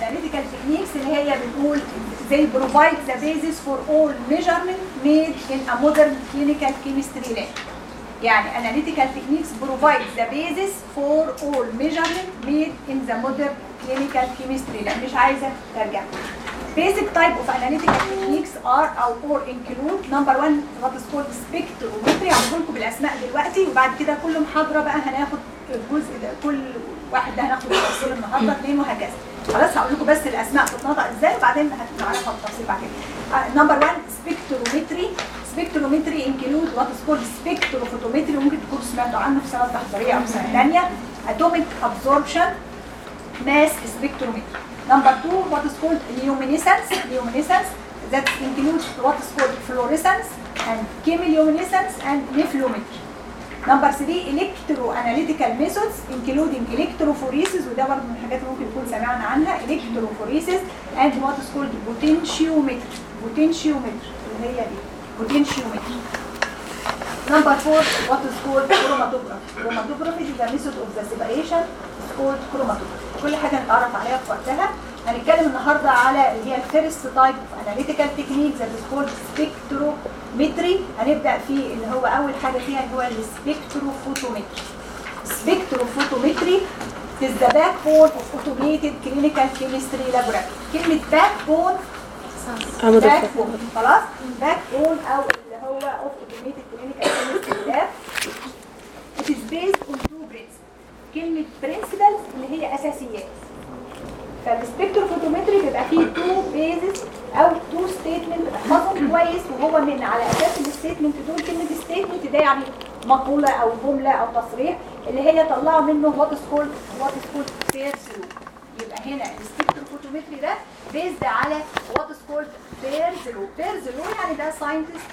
analytical techniques اللي هي بنقول they provide the basis for all measurement made in a modern clinical chemistry lab يعني analytical techniques provide the basis for all measurement made in the modern clinical chemistry lab مش عايزه ترجع basic type of analytical techniques are or, or include number one what is called spectrometry هقول لكم بالاسماء دلوقتي وبعد كده كل محاضره بقى هناخد الجزء ده كل واحد ده هناخد تفصيل النهارده اثنين وهكذا خلاص هقول لكم بس الاسماء بتتنطق ازاي وبعدين هنعرفها بالتفصيل بعد كده نمبر 1 سبكترومتري سبكترومتري انكلود وات از كولد سبكتروفوتومتري وممكن تكونوا سمعتوا عنه في سنه تحضيريه او سنه ثانيه اتوميك ابزوربشن ماس سبكترومتري نمبر 2 وات از كولد luminescence luminescence that includes what is called fluorescence and chemiluminescence and nephelometry نمبر 3 الكترو اناليتيكال ميثودز انكلودنج الكتروفوريسيس وده برضه من الحاجات اللي ممكن تكون سمعنا عنها الكتروفوريسيس اند وات از كولد بوتنشيومتر بوتنشيومتر اللي هي دي بوتنشيومتر نمبر 4 وات از كولد كروماتوجرافي كروماتوجرافي دي ذا ميثود اوف ذا سيبريشن از كولد كروماتوجرافي كل حاجه نتعرف عليها في وقتها هنتكلم النهارده على اللي هي الفيرست تايب اوف اناليتيكال تكنيك ذات از كولد سبكترومتري هنبدا فيه اللي هو اول حاجه فيها اللي هو السبكتروفوتومتري سبكتروفوتومتري is the backbone of automated clinical chemistry laboratory كلمة backbone عمود الفقري backbone خلاص backbone أو اللي هو of automated clinical chemistry lab it is based on two principles كلمة principles اللي هي أساسيات فالسبكتروفوتومتري بيبقى فيه تو بيزز او تو ستيتمنت احفظهم كويس وهو من على اساس الستيتمنت دول كلمه ستيتمنت ده يعني مقوله او جمله او تصريح اللي هي طلعوا منه وات از كولد وات از كولد بير ثرو يبقى هنا السبكتروفوتومتري ده بيزد على وات از كولد بير ثرو بير ثرو يعني ده ساينتست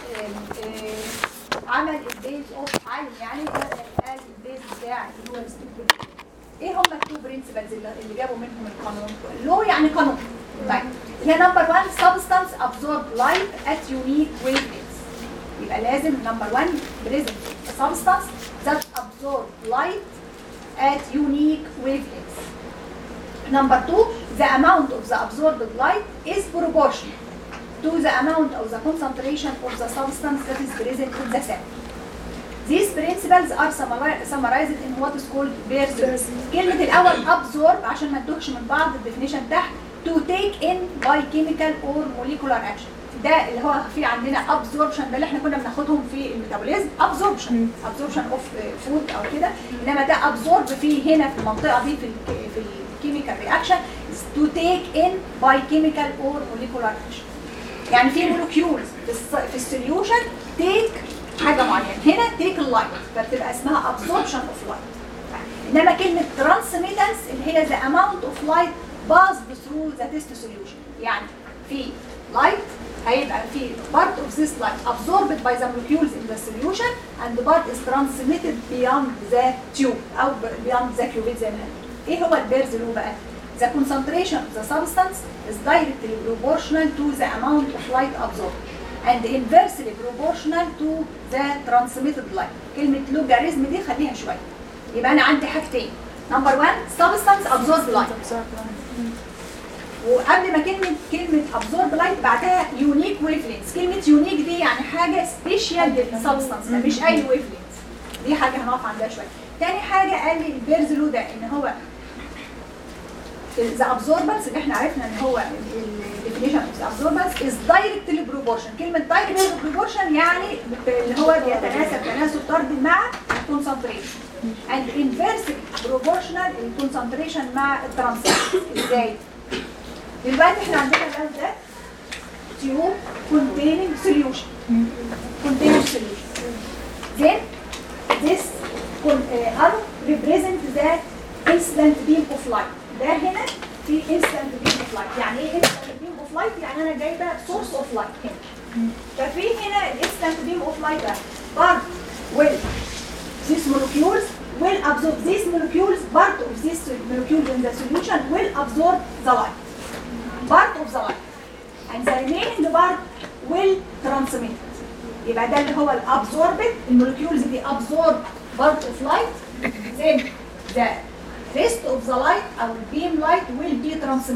عمل البيز اوف عالم يعني قال البيز بتاع اللي هو السبكتروفوتومتري ايه هم التو برنسبلز اللي اللي جابوا منهم القانون لو يعني قانون طيب اللي هي نمبر 1 substance absorb light at unique wavelengths يبقى لازم نمبر 1 present a substance that absorb light at unique wavelengths number 2 the amount of the absorbed light is proportional to the amount of the concentration of the substance that is present in the sample These principles are summari- summarized in what is called Beers كلمة الأول absorb عشان ما نتوهش من بعض الديفينيشن تحت to take in by chemical or molecular action ده اللي هو في عندنا absorption ده اللي احنا كنا بناخدهم في الميتابوليزم absorption absorption of food او كده انما ده absorb في هنا في المنطقة دي في ال في الكيميكال رياكشن to take in by chemical or molecular action يعني في مولكيولز في, الس- في السوليوشن تيك حاجه معينه هنا تيك اللايت فبتبقى اسمها absorption of light انما كلمه transmittance اللي هي the amount of light passed through the test solution يعني في light هيبقى في part of this light absorbed by the molecules in the solution and part is transmitted beyond the tube او beyond the cuvette زي ما هنقول. ايه هو البيرز لو بقى The concentration of the substance is directly proportional to the amount of light absorbed and inversely proportional to the transmitted light. كلمة لوجاريزم دي خليها شوية. يبقى أنا عندي حاجتين. نمبر 1 substance absorbs light. وقبل ما كلمة كلمة absorb light بعدها unique wavelengths. كلمة unique دي يعني حاجة سبيشال للسبستانس مش أي wavelengths. دي حاجة هنقف عندها شوية. تاني حاجة قال لي البيرز لو ده إن هو the absorbance اللي احنا عرفنا ان هو ال definition of the absorbance is directly proportion كلمة directly proportion يعني ب- اللي هو بيتناسب تناسب طردي مع concentration and inversely proportional concentration مع الترانسفير ازاي؟ دلوقتي احنا عندنا الغاز ده tube containing solution containing solution then this con- uh, arrow represent the instant beam of light ده هنا في instant beam of light يعني ايه instant beam of light يعني انا جايبه source of light هنا ففي هنا الانستنت بيم اوف لايت ده part will these molecules will absorb these molecules part of this molecule in the solution will absorb the light part of the light and the remaining part will transmit it. يبقى ده اللي هو الابزوربد المولكيولز دي absorb part of light then the rest of the light او البيم light will be transmitted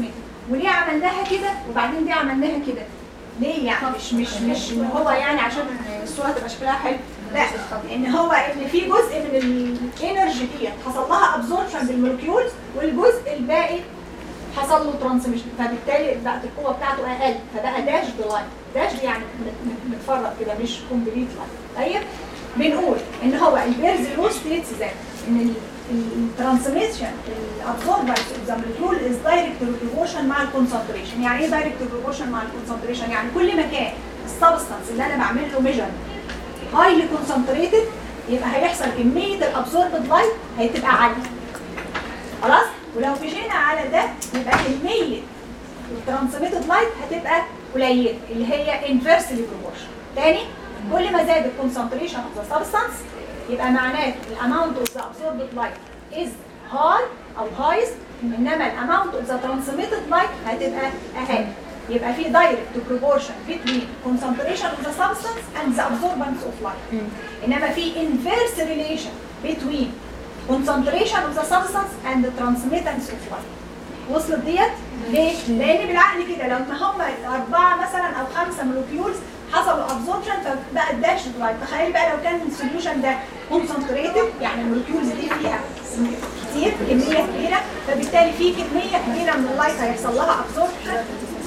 وليه عملناها كده وبعدين ليه عملناها كده ليه يعني مش مش مش ان هو يعني عشان الصوره تبقى شكلها حلو لا ان هو ان في جزء من الانرجي دي حصل لها ابزوربشن بالمولكيولز والجزء الباقي حصل له ترانسميشن فبالتالي بقت القوه بتاعته اقل فبقى داش لاين داش يعني متفرق كده مش كومبليت لاين طيب بنقول ان هو البيرز لو ستيتس ذات ان الترانسميشن الابزوربنس اوف ذا مولكيول از دايركت بروبورشن مع الكونسنتريشن يعني ايه دايركت بروبورشن مع الكونسنتريشن يعني كل ما كان السبستانس اللي انا بعمل له ميجر هايلي كونسنتريتد يبقى هيحصل كميه الابزوربد لايت هتبقى عاليه خلاص ولو مشينا على ده يبقى كميه الترانسميتد لايت هتبقى قليله اللي هي انفرسلي بروبورشن تاني كل ما زاد الكونسنتريشن اوف ذا سبستانس يبقى معناه الاماونت اوف ذا ابزوربد لايت از هاي او هايست انما الاماونت اوف ذا ترانسميتد لايت هتبقى اقل يبقى في direct proportion between concentration of the substance and the absorbance of light انما في inverse relation between concentration of the substance and the transmittance of light وصلت ديت ليه؟ لان بالعقل كده لو ما هم اربعه مثلا او خمسه مولكيولز حصلوا ابزوربشن فبقى الداش لايت تخيل بقى لو كان السوليوشن ده كونسنتريتد يعني المولكيولز دي فيها كتير كميه كبيره فبالتالي في كميه كبيره من اللايت هيحصل لها ابزوربشن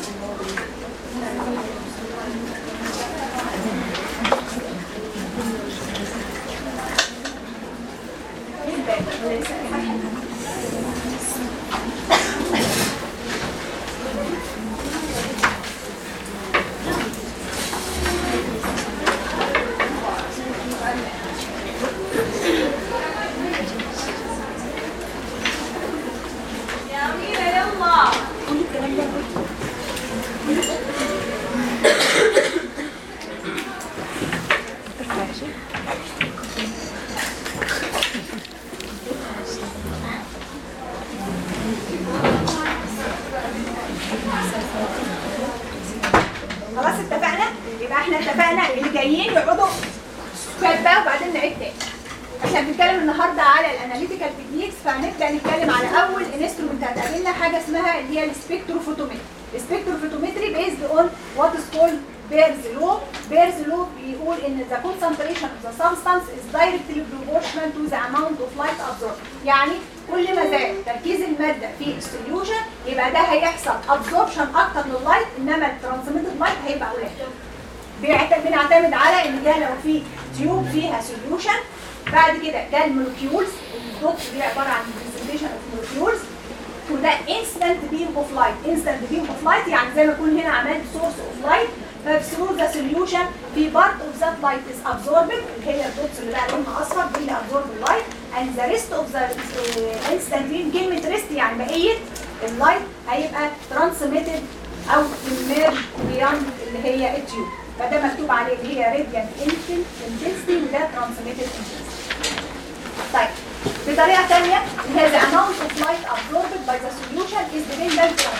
خلاص اتفقنا يبقى احنا اتفقنا اللي جايين يقعدوا شويه بقى وبعدين نعيد تاني احنا بنتكلم النهارده على الاناليتيكال تكنيكس فهنبدا نتكلم على اول انسترومنت هتقابلنا حاجه اسمها اللي هي السبكتروفوتومتري السبكتروفوتومتري بيزد اون وات از كولد بيرز لو بيرز لو بيقول ان the concentration of the substance is directly proportional to the amount of light absorbed يعني كل ما زاد تركيز الماده في السوليوشن يبقى ده هيحصل absorption اكتر لللايت انما الترانسميتد لايت هيبقى قليل بيعت- بنعتمد على ان ده لو في تيوب فيها سوليوشن بعد كده ده المولكيولز الدوت دي عباره عن برزنتيشن اوف مولكيولز وده انستنت بيم اوف لايت انستنت بيم اوف لايت يعني زي ما اكون هنا عملت سورس اوف لايت فثرو ذا سوليوشن في بارت اوف ذات لايت از ابزوربد اللي هي الدوتس اللي بقى لونها اصفر دي اللي ابزورب اللايت اند ذا ريست اوف ذا انستنت بيم كلمه ريست يعني بقيه اللايت هيبقى ترانسميتد او ايميرج بياند اللي هي التيوب فده مكتوب عليه اللي هي راديانت انتنسيتي وده ترانسميتد انتنسيتي طيب بطريقه ثانيه اللي هي the amount of light absorbed by the solution is dependent on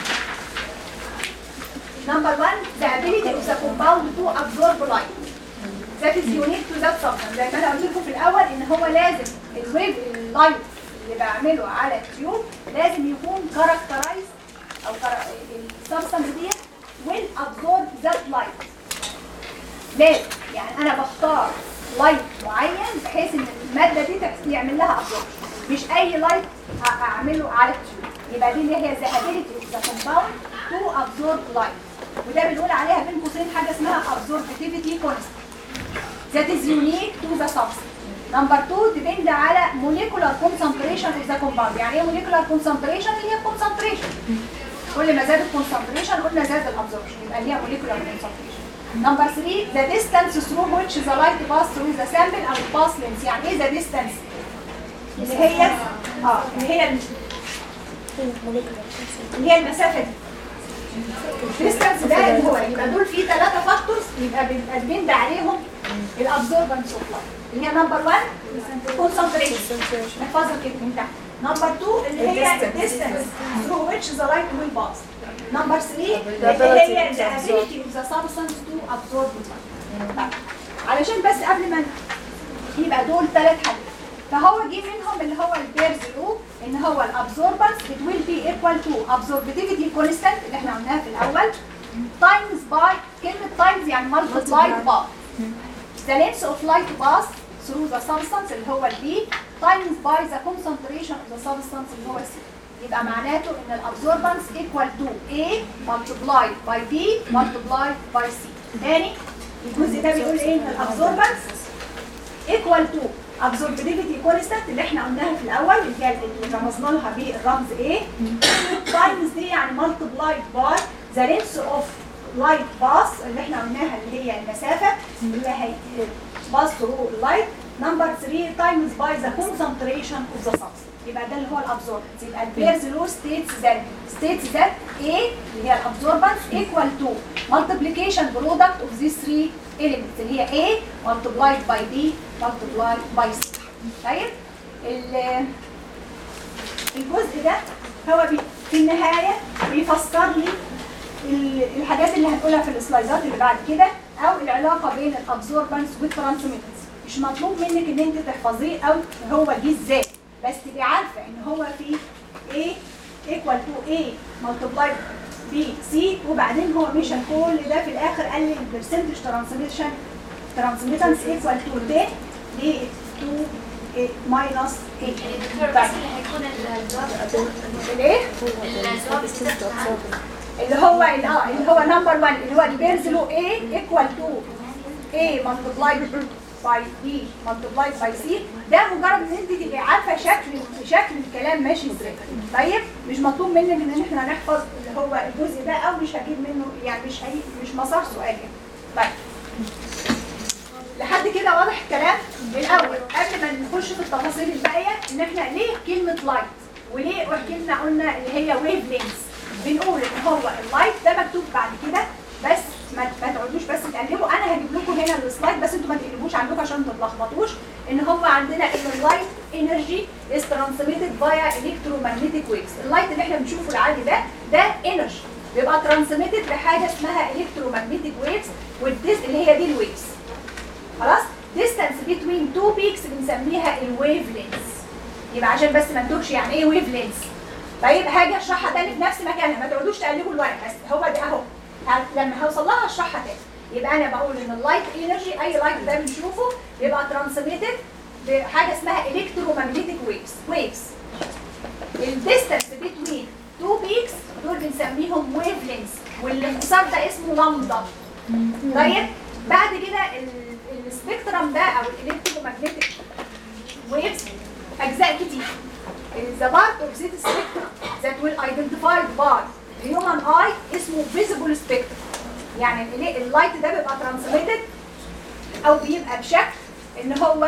number one the ability of the compound to absorb light that is unique to that substance زي ما انا قلت لكم في الاول ان هو لازم الويف اللايت اللي بعمله على التيوب لازم يكون كاركترايز او السبستانس ديت will absorb that light لازم يعني انا بختار لايت معين بحيث ان الماده دي تحس- يعمل لها ابزورب مش اي لايت ه- اعمله على التيوب يبقى دي اللي هي the ability of the compound to absorb light وده بنقول عليها بين قوسين حاجه اسمها absorptivity constant that is unique to the substance نمبر 2 depend على molecular concentration of the compound يعني ايه molecular concentration اللي هي concentration كل ما زاد الكونسنتريشن قلنا زاد الابزوربشن يبقى ليها molecular concentration نمبر 3 the distance through which the light pass through the sample او pass length يعني ايه the distance اللي هي اه اللي هي اللي هي المسافه دي الديستانس ده اللي هو يبقى دول فيه ثلاثه فاكتورز يبقى بيبقى ديبند عليهم الابزوربنس اوف لايت اللي هي نمبر 1 كونسنتريشن نحفظها كده من تحت نمبر 2 اللي هي الديستانس through which the light will pass نمبر 3 اللي هي the ability of the substance to absorb the light طيب علشان بس قبل ما يبقى دول ثلاث حاجات فهو جه منهم اللي هو البيرز لو ان هو الابزوربنس it will be equal to absorptivity constant اللي احنا قلناها في الاول times by كلمة times يعني multiplied by the length of light pass through the substance اللي هو ال B times by the concentration of the substance اللي هو C يبقى معناته ان الابزوربنس equal to A multiplied by B multiplied by C تاني الجزء ده بيقول ايه ان الابزوربنس equal to absorptivity constant اللي احنا قلناها في الاول اللي هي اللي رمزنا لها بالرمز A times دي يعني multiplied by the length of light pass اللي احنا قلناها اللي هي المسافة اللي هي pass through light number 3 times by the concentration of the substance يبقى ده اللي هو الابزوربنس يبقى البيرز لو states that states that A اللي هي الابزوربنس equal to multiplication product of these three elements اللي هي A multiplied by B multiplied by C طيب ال- الجزء ده هو بي في النهاية بيفسر لي ال- الحاجات اللي هنقولها في السلايدات اللي بعد كده او العلاقة بين الابزوربنس والترانسميتنس مش مطلوب منك ان انت تحفظيه او هو جه ازاي بس تبقي عارفة ان هو في A equal to A multiplied B C وبعدين هو مشى كل ده في الاخر قال لي البرسنتج ترانسميشن ترانسميتنس equal to 10 ل 2 ماينس 8 الدكتور بس اللي هيكون الجواب الايه؟ الجواب اللي هو ال- اه اللي هو نمبر 1 اللي هو البيرز له A equal to A multiplied by B multiplied by C ده مجرد ان انت تبقي عارفه شكل شكل الكلام ماشي ازاي طيب مش مطلوب منك ان احنا نحفظ اللي هو الجزء ده او مش هجيب منه يعني مش هي مش مسار سؤال يعني طيب لحد كده واضح الكلام الاول قبل ما نخش في التفاصيل الباقيه ان احنا ليه كلمه لايت وليه وحكي لنا قلنا اللي هي ويف لينز بنقول ان هو اللايت ده مكتوب بعد كده بس ما ما تقعدوش بس تقلبوا انا هجيب لكم هنا السلايد بس انتوا ما تقلبوش عندكم عشان ما تتلخبطوش ان هو عندنا ان اللايت انرجي از ترانسميتد فايا الكترومagnetic ويفز اللايت اللي احنا بنشوفه العادي ده ده انرجي بيبقى ترانسميتد لحاجه اسمها الكترومagnetic ويفز والديس اللي هي دي الويفز خلاص distance between two peaks بنسميها الويف لينز يبقى عشان بس ما نتوهش يعني ايه ويف لينز طيب هاجي اشرحها تاني في نفس مكانها ما تقعدوش تقلبوا الورق بس هو ده اهو ه- لما هوصل لها هشرحها تاني يبقى انا بقول ان اللايت انرجي اي لايت ده بنشوفه بيبقى ترانسميتد بحاجه اسمها الكترومagnetic ويفز ويفز الديستانس بين تو بيكس دول بنسميهم ويف لينز والاختصار ده اسمه لامدا طيب بعد كده ال- السبيكترم ده او الالكترومagnetic ويفز اجزاء كتير the part of this spectrum that will identified by human eye اسمه visible spectrum يعني ال- اللايت ده بيبقى transmitted او بيبقى بشكل ان هو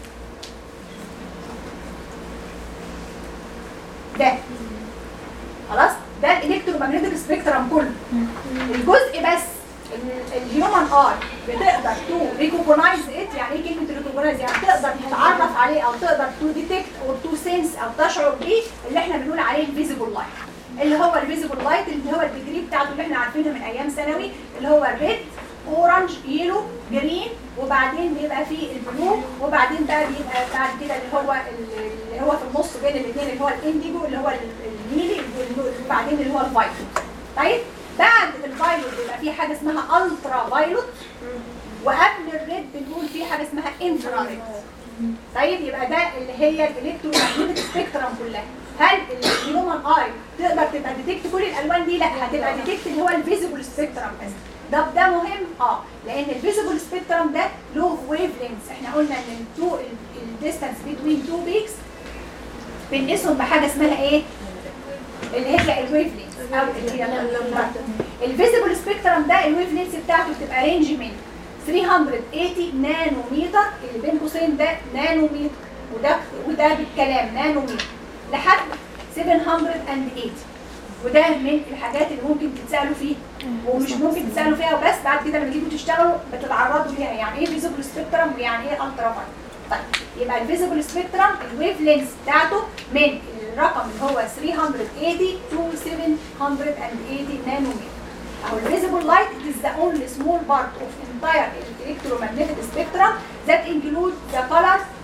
ده خلاص ده الالكترومagnetic سبيكترم كله الجزء بس الهيومن اي بتقدر تو ريكوجنايز ات يعني ايه كلمه ريكوجنايز يعني تقدر تتعرف عليه او تقدر تو ديتكت او تو سنس او تشعر بيه اللي احنا بنقول عليه الفيزيبل لايت اللي هو الفيزيبل لايت اللي هو الديجري بتاعته اللي احنا عارفينها من ايام ثانوي اللي هو الريد اورنج يلو جرين وبعدين بيبقى فيه البلو وبعدين بقى بيبقى بعد كده اللي هو اللي هو في النص بين الاثنين اللي هو الانديجو اللي هو النيلي وبعدين اللي هو الفايلوت طيب بعد الفايلوت بيبقى فيه حاجه اسمها الترا فايلوت وقبل الريد بنقول فيه حاجه اسمها انفرا ريد طيب يبقى ده اللي هي الالكترومagnetic سبيكترم كلها هل الهيومن اي تقدر تبقى ديتكت كل الالوان دي لا هتبقى ديتكت اللي هو الفيزيبل سبيكترم بس ده ده مهم اه لان الفيزيبل سبيكترم ده له ويف لينز احنا قلنا ان التو الديستانس بين تو بيكس بنقيسهم بحاجه اسمها ايه اللي هي الويف لينز او اللي هي الفيزيبل سبيكترم ده الويف لينز بتاعته بتبقى رينج من 380 نانومتر اللي بين قوسين ده نانومتر وده وده بالكلام نانومتر لحد 780 وده من الحاجات اللي ممكن تتسالوا فيها ومش ممكن تتسالوا فيها وبس بعد كده لما تيجوا تشتغلوا بتتعرضوا ليها يعني ايه فيزيبل سبيكترم ويعني ايه الترا طيب يبقى الفيزيبل سبيكترم الويف لينز بتاعته من الرقم اللي هو 380 to 780 نانومتر أو visible light it is the only small part of entire electromagnetic spectrum that include the color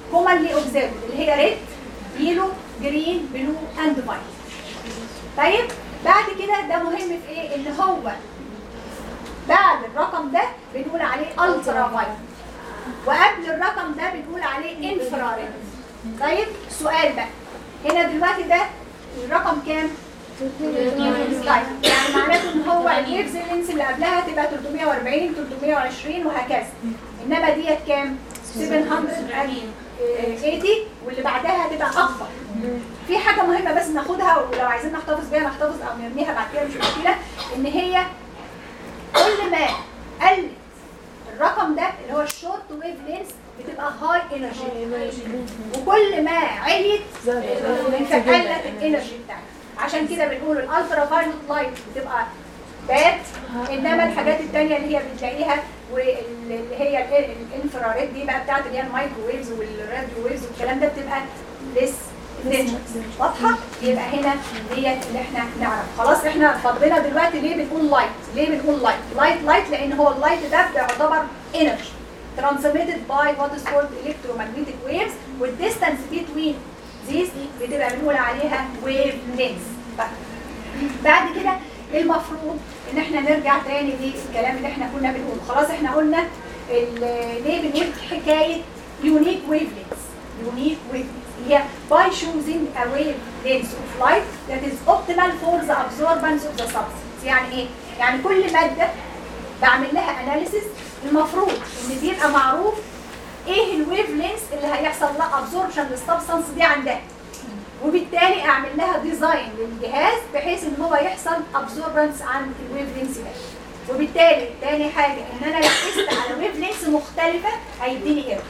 commonly observed اللي هي ريد يلو جرين بلو اند وايت طيب بعد كده ده مهم في ايه ان هو بعد الرقم ده بنقول عليه الترا فايت وقبل الرقم ده بنقول عليه انفراريد طيب سؤال بقى هنا دلوقتي ده الرقم كام طيب يعني معناته ان هو الويفز اللينس اللي قبلها تبقى 340 320 وهكذا انما ديت كام 780 واللي بعدها هتبقى اكبر في حاجه مهمه بس ناخدها ولو عايزين نحتفظ بيها نحتفظ او نرميها بعد كده مش مشكله ان هي كل ما قلت الرقم ده اللي هو الشورت ويف لينس بتبقى هاي انرجي وكل ما عليت فقلت الانرجي بتاعتها عشان كده بنقول الالترا فايلوت لايت بتبقى باد انما الحاجات التانية اللي هي بتلاقيها واللي هي ال- الانفراريد دي بقى بتاعت اللي هي المايكروويفز والراديو ويفز والكلام ده بتبقى ليس واضحه يبقى هنا ديت اللي احنا نعرف خلاص احنا فاضلنا دلوقتي ليه بنقول لايت ليه بنقول لايت لايت لايت لان هو اللايت ده بيعتبر انرجي transmitted by what is called electromagnetic waves والديستانس between these بتبقى بنقول عليها wave length طيب. بعد كده المفروض ان احنا نرجع تاني للكلام اللي احنا كنا بنقوله خلاص احنا قلنا ال- ليه بنقول حكايه يونيك ويف لينس يونيك ويف هي by choosing a wavelength of light that is optimal for the absorbance of the substance يعني ايه يعني كل ماده بعمل لها اناليسيس المفروض ان بيبقى معروف ايه الويف لينس اللي هيحصل لها ابزوربشن للسبستانس دي عندها وبالتالي اعمل لها ديزاين للجهاز بحيث ان هو يحصل ابزوربنس عن الويف لينس ده وبالتالي تاني حاجه ان انا ركزت على ويف لينس مختلفه هيديني ايرور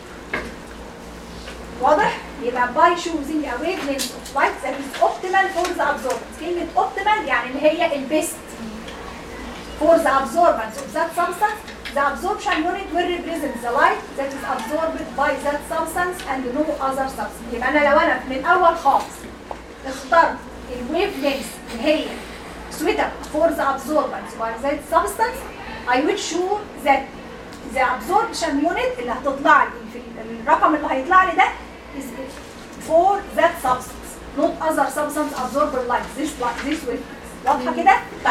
واضح يبقى باي choosing a wavelength of light that is optimal for the absorbance كلمه optimal يعني اللي هي البيست for the absorbance of that substance the absorption unit will represent the light that is absorbed by that substance and no other substance يبقى انا لو انا من اول خالص اخترت الويف لينس اللي هي suitable for the absorbance by that substance I will sure that the absorption unit اللي هتطلع لي في الرقم اللي هيطلع لي ده is for that substance not other substance absorber like this like this wavelength واضحه كده؟ طيب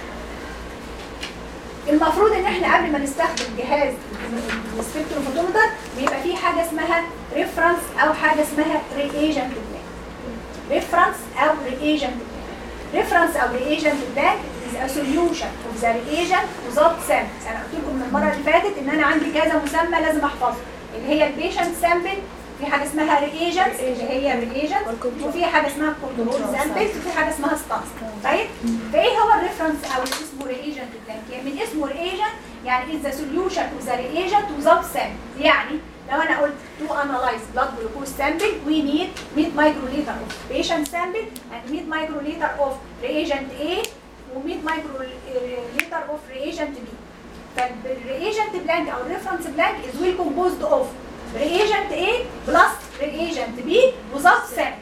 المفروض ان احنا قبل ما نستخدم جهاز السبكتروفوتومتر بيبقى فيه حاجه اسمها ريفرنس او حاجه اسمها رياجنت بلانك ريفرنس او رياجنت بلانك ريفرنس او رياجنت بلانك is a solution of the reagent without samples انا قلت لكم من المره اللي فاتت ان انا عندي كذا مسمى لازم احفظه اللي هي البيشنت سامبل في حاجه اسمها رياجنت اللي هي رياجنت وفي حاجه اسمها كنترول سامبلز وفي حاجه اسمها ستانس طيب فايه هو الريفرنس او اللي اسمه رياجنت بلانك يعني من اسمه رياجنت يعني is the solution of the reagent without sample يعني لو انا قلت to analyze blood glucose sample we need 100 microliter of patient sample and 100 microliter of reagent A و 100 microliter of reagent B فالرياجنت بلانك او الريفرنس بلانك is well composed of reagent A plus reagent B without sample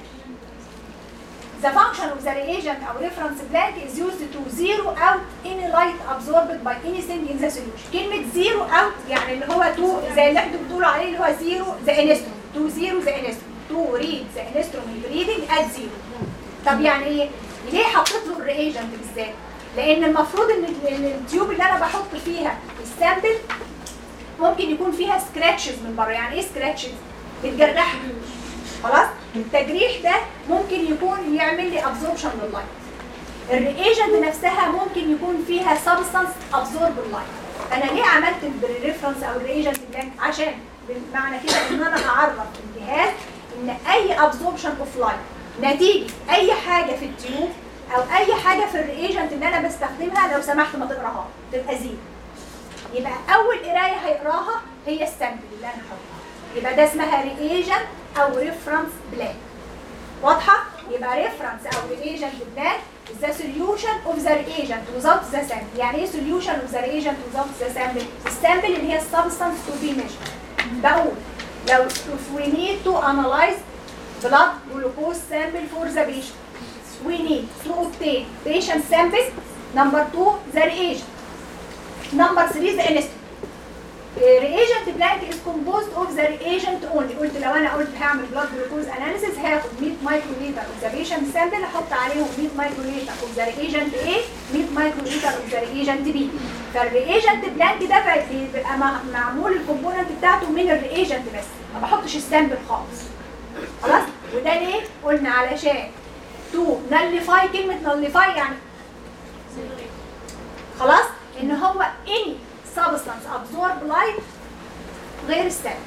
The function of the reagent or reference blank is used to zero out any light absorbed by anything in the solution. كلمة zero out يعني اللي هو to زي اللي انتوا بتقولوا عليه اللي هو zero the instrument. To zero the instrument. To read the instrument reading at zero. طب يعني ايه؟ ليه حطيت له الرياجنت بالذات؟ لأن المفروض إن ال- إن التيوب اللي أنا بحط فيها السامبل ممكن يكون فيها سكراتشز من بره، يعني إيه سكراتشز؟ بتجرحها. خلاص التجريح ده ممكن يكون يعمل لي ابزوربشن لللايت الرياجنت نفسها ممكن يكون فيها سبستانس ابزورب اللايت انا ليه عملت الريفرنس او الرياجنت بلانك عشان بمعنى كده ان انا اعرف الجهاز ان اي ابزوربشن اوف لايت نتيجه اي حاجه في التيوب او اي حاجه في الرياجنت اللي انا بستخدمها لو سمحت ما تقراها تبقى زيرو يبقى اول قرايه هيقراها هي السامبل اللي انا هحطها يبقى ده اسمها رياجنت او ريفرنس بلانك واضحه يبقى ريفرنس او رياجنت بلانك is the solution of the reagent without the sample يعني ايه solution of the reagent without the sample السامبل اللي هي substance to be measured بقول لو if we need to analyze blood glucose sample for the patient we need to obtain patient sample number two the reagent number three the instrument reagent blank is composed of the reagent only قلت لو انا قلت هعمل blood glucose analysis هاخد 100 مايكروليتر of the patient sample احط عليهم 100 مايكروليتر of the reagent A 100 مايكروليتر of the reagent B فالرياجنت بلانك ده بقى- بيبقى مع- معمول الكومبوننت بتاعته من الرياجنت بس ما بحطش السامبل خالص خلاص وده ليه قلنا علشان تو نليفاي كلمه نليفاي يعني خلاص ان هو any substance absorb light غير السام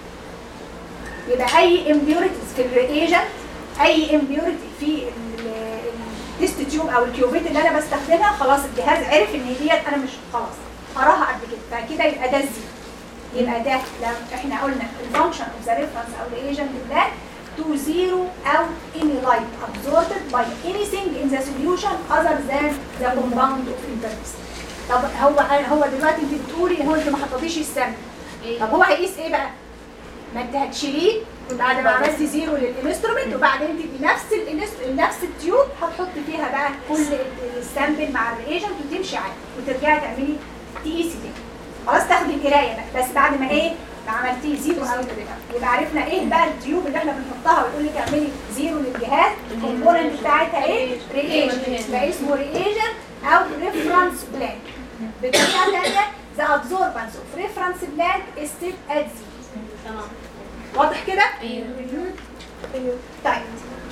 يبقى اي impurities في الرياجنت اي impurity في التست تيوب او الكيوبيت اللي انا بستخدمها خلاص الجهاز عرف ان ديت انا مش خلاص قراها قبل كده فكده يبقى ده الزيرو يبقى ده لو احنا قلنا الفانكشن اوف ذا ريفرنس او الايجنت بلان to zero out any light absorbed by anything in the solution other than the compound of interest. طب هو هو دلوقتي انت بتقولي هو انت ما حطيتيش السم طب هو هيقيس ايه بقى؟ ما انت هتشيليه بعد ما عملتي زيرو للانسترومنت وبعدين انت بنفس الانست- نفس التيوب هتحط فيها بقى كل السامبل مع الريجنت وتمشي عادي وترجعي تعملي تقيسي تاني خلاص تاخدي القرايه بقى بس بعد ما ايه ما عملتيه زيرو اوت يبقى عرفنا ايه بقى التيوب اللي احنا بنحطها ويقول لك اعملي زيرو للجهاز الكومبوننت بتاعتها ايه؟ ريجنت يبقى اسمه ريجنت او ريفرنس بلانك بطريقه ثانيه the absorbance of reference blank is set at zero تمام واضح كده؟ ايوه ايوه طيب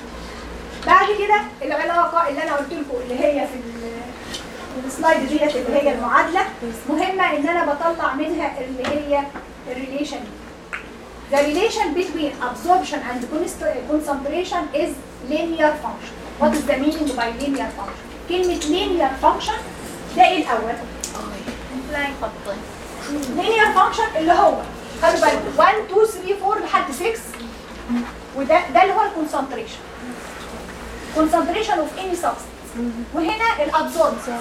بعد كده العلاقه اللي انا قلت لكم اللي هي في ال- في السلايد ديت اللي هي المعادله مهمه ان انا بطلع منها اللي هي الريليشن The relation between absorption and const- concentration is linear function. What is the meaning by linear function? كلمة linear function ده ايه الأول؟ لاين خطين linear function اللي هو خلوا بالكم 1 2 3 4 لحد 6 وده ده اللي هو الكونسنتريشن concentration of any substance وهنا الابزوربشن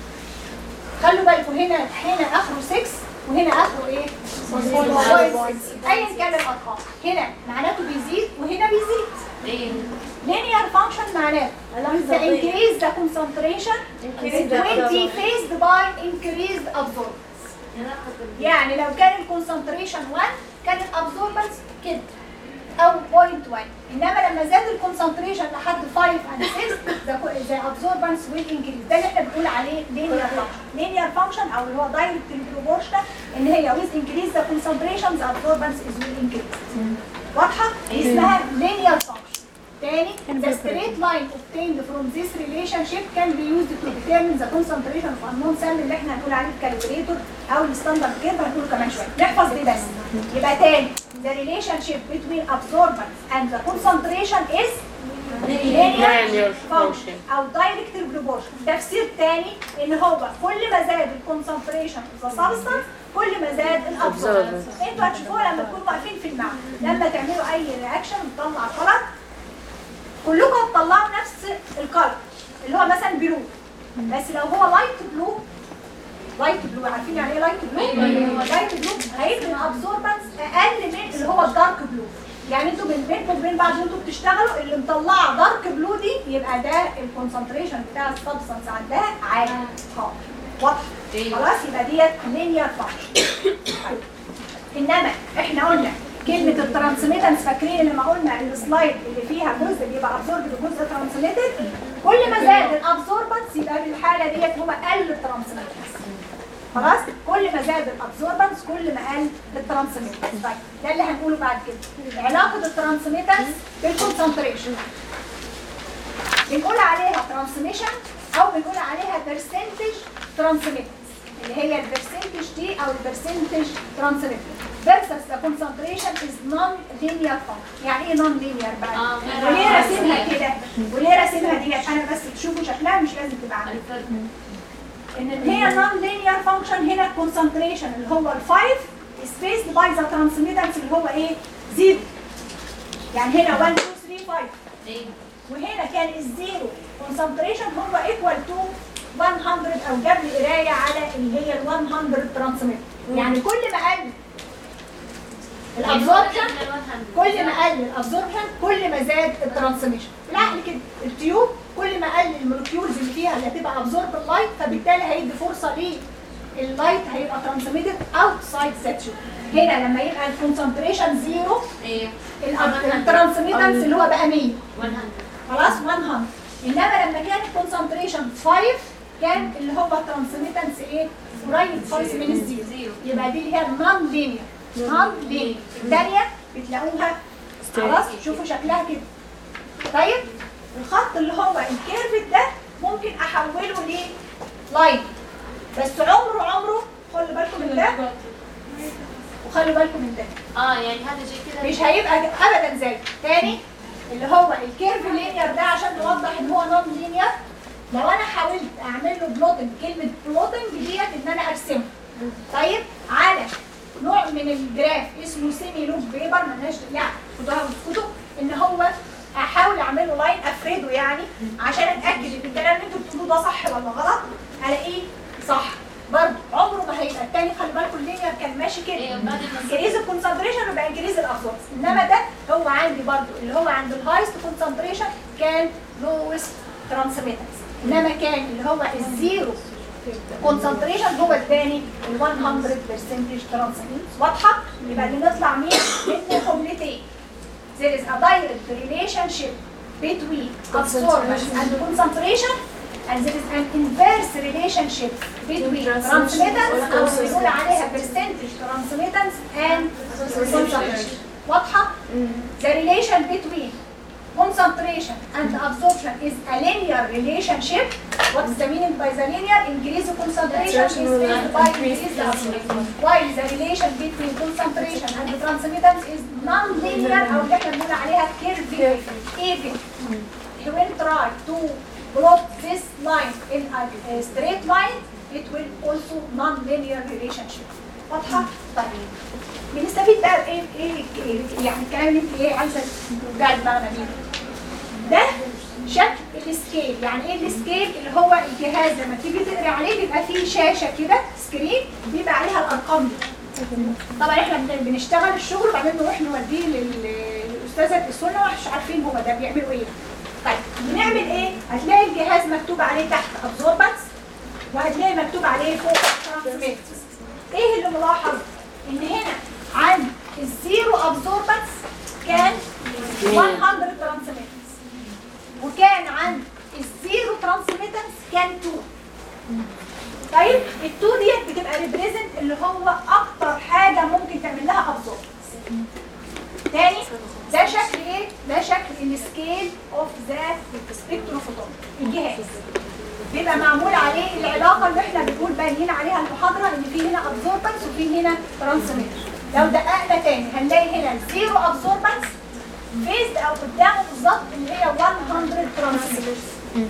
خلوا بالكم هنا هنا اخره 6 وهنا اخره ايه؟ 0.6. ايا كان الارقام هنا معناته بيزيد وهنا بيزيد ايه linear function معناه the increase the concentration it will be faced by increased absorbance يعني لو كان الكونسنتريشن 1 كان الابزوربنس كده او 0.1 انما لما زاد الكونسنتريشن لحد 5 and 6 the absorbance will increase ده اللي احنا بنقول عليه linear function linear function او اللي هو direct proportional ان هي with increase the concentration the absorbance is will increase واضحه اسمها linear function تاني the straight line obtained from this relationship can be used to determine the concentration of unknown cell اللي احنا هنقول عليه الكالكوليتور او الستاندرد كيرف هنقوله كمان شويه نحفظ دي بس يبقى تاني the relationship between absorbance and the concentration is linear Linear function function. او direct proportion تفسير تاني ان هو كل ما زاد الكونسنتريشن of the substance كل ما زاد الابزوربنس انتوا هتشوفوها لما تكونوا واقفين في المعمل لما تعملوا اي رياكشن وتطلع غلط كلكم هتطلعوا نفس الكلر اللي هو مثلا بلو بس لو هو لايت بلو لايت بلو عارفين يعني ايه لايت بلو؟ أيوة. لايت بلو هيدي الابزوربنس اقل من اللي هو الدارك بلو يعني انتوا بين بينكم وبين بعض وانتوا بتشتغلوا اللي مطلعه دارك بلو دي يبقى ده الكونسنتريشن بتاع السبستانس عندها عالي خالص واضح أيوة. خلاص يبقى ديت لينير فانكشن انما احنا قلنا كلمة الترانسميتنس فاكرين لما قلنا السلايد اللي فيها جزء بيبقى ابزوربد وجزء ترانسميتد كل ما زاد الابزوربنس يبقى في الحالة ديت هو قل الترانسميتنس خلاص كل ما زاد الابزوربنس كل ما قل الترانسميتنس طيب ده اللي هنقوله بعد كده علاقة الترانسميتنس بالكونسنتريشن بنقول عليها ترانسميشن او بنقول عليها برسنتج ترانسميتنس اللي هي البرسنتج دي او البرسنتج ترانسميتنس versus the concentration is non-linear function يعني ايه non-linear بقى؟ آه، غير وليه عكسية. راسمها كده؟ وليه راسمها ديت؟ انا بس تشوفوا شكلها مش لازم تبقى عندك الفرق ان هي non-linear function هنا concentration اللي هو ال 5 is spaced by the transmittance اللي هو ايه؟ زيرو يعني هنا 1 2 3 5 ايه وهنا كان الزيرو concentration هو equal to 100 او جاب لي قرايه على اللي هي ال 100 ترانسميتر يعني كل ما قل الابزوربشن كل ما قل الابزوربشن كل ما زاد الترانسميشن بالعقل كده التيوب كل ما قل المولكيولز اللي فيها اللي هتبقى ابزورب اللايت فبالتالي هيدي فرصه اللايت هيبقى ترانسميتد اوتسايد ساتشو هنا لما يبقى الكونسنتريشن زيرو ايه الترانسميتنس اللي هو بقى 100 100 خلاص 100 انما لما كان الكونسنتريشن 5 كان اللي هو الترانسميتنس ايه قريب خالص من الزيرو يبقى دي اللي هي النون لينير نون لينير الثانيه بتلاقوها خلاص شوفوا شكلها كده طيب الخط اللي هو الكيرف ده ممكن احوله ل لاين بس عمره عمره خلوا بالكم من ده وخلوا بالكم من ده اه يعني هذا زي كده مش هيبقى ابدا زي تاني اللي هو الكيرف لينير ده عشان نوضح ان هو نون لينير لو انا حاولت اعمل له بلوتنج كلمه بلوتنج ديت ان انا ارسمه طيب على نوع من الجراف اسمه سيمي لوب بيبر ملهاش يعني خدوها واسكتوا ان هو احاول اعمل له لاين افرده يعني عشان اتاكد ان الكلام اللي انتوا بتقولوه ده صح ولا غلط الاقيه صح برضه عمره ما هيبقى التاني خلي بالكم اللينير كان ماشي كده ايه بعد ما انكريز الكونسنتريشن يبقى انكريز الابسوربس انما ده هو عندي برضو اللي هو عند الهايست كونسنتريشن كان لوست ترانسميتنس انما كان اللي هو الزيرو كونسنتريشن هو الثاني ال 100% ترانسميتنس واضحه يبقى اللي نطلع مين من جملتين there is a direct relationship between absorbance and concentration and there is an inverse relationship between transmittance او بنقول عليها percentage transmittance and concentration واضحة؟ The relation between concentration and absorption is a linear relationship. What is the meaning by the linear? Increase the concentration is favored by increase the absorption. While the relation between concentration and the transmittance is non-linear أو اللي احنا بنقول عليها curvy even. When try to plot this line in a straight line, it will also non-linear relationship. واضحة؟ طيب بنستفيد بقى بايه ايه إيه- يعني الكلام اللي انت ايه عايزه توجع دماغنا بيه ده شكل السكيل يعني ايه السكيل اللي هو الجهاز لما تيجي تقري عليه بيبقى فيه شاشه كده سكرين بيبقى عليها الارقام دي طبعا احنا بن- بنشتغل الشغل وبعدين نروح نوديه لل- للاستاذه السنه مش عارفين هما ده بيعملوا ايه طيب بنعمل ايه هتلاقي الجهاز مكتوب عليه تحت ابزوربنس وهتلاقي مكتوب عليه فوق ترانسميت ايه اللي ملاحظ ان هنا عند الزيرو ابزوربنس كان 100 ترانسميتنس وكان عند الزيرو ترانسميتنس كان 2 طيب ال 2 ديت بتبقى ريبريزنت اللي هو اكتر حاجه ممكن تعمل لها ابزوربنس تاني ده شكل ايه؟ ده شكل السكيل اوف ذا سبيكتروفوتون الجهاز بيبقى معمول عليه العلاقه اللي احنا بنقول باينين عليها المحاضره ان في هنا ابزوربنس وفي هنا ترانسميتر لو دققنا تاني هنلاقي هنا زيرو ابزوربنس فيزد او قدامه بالظبط اللي هي 100 ترانسميتر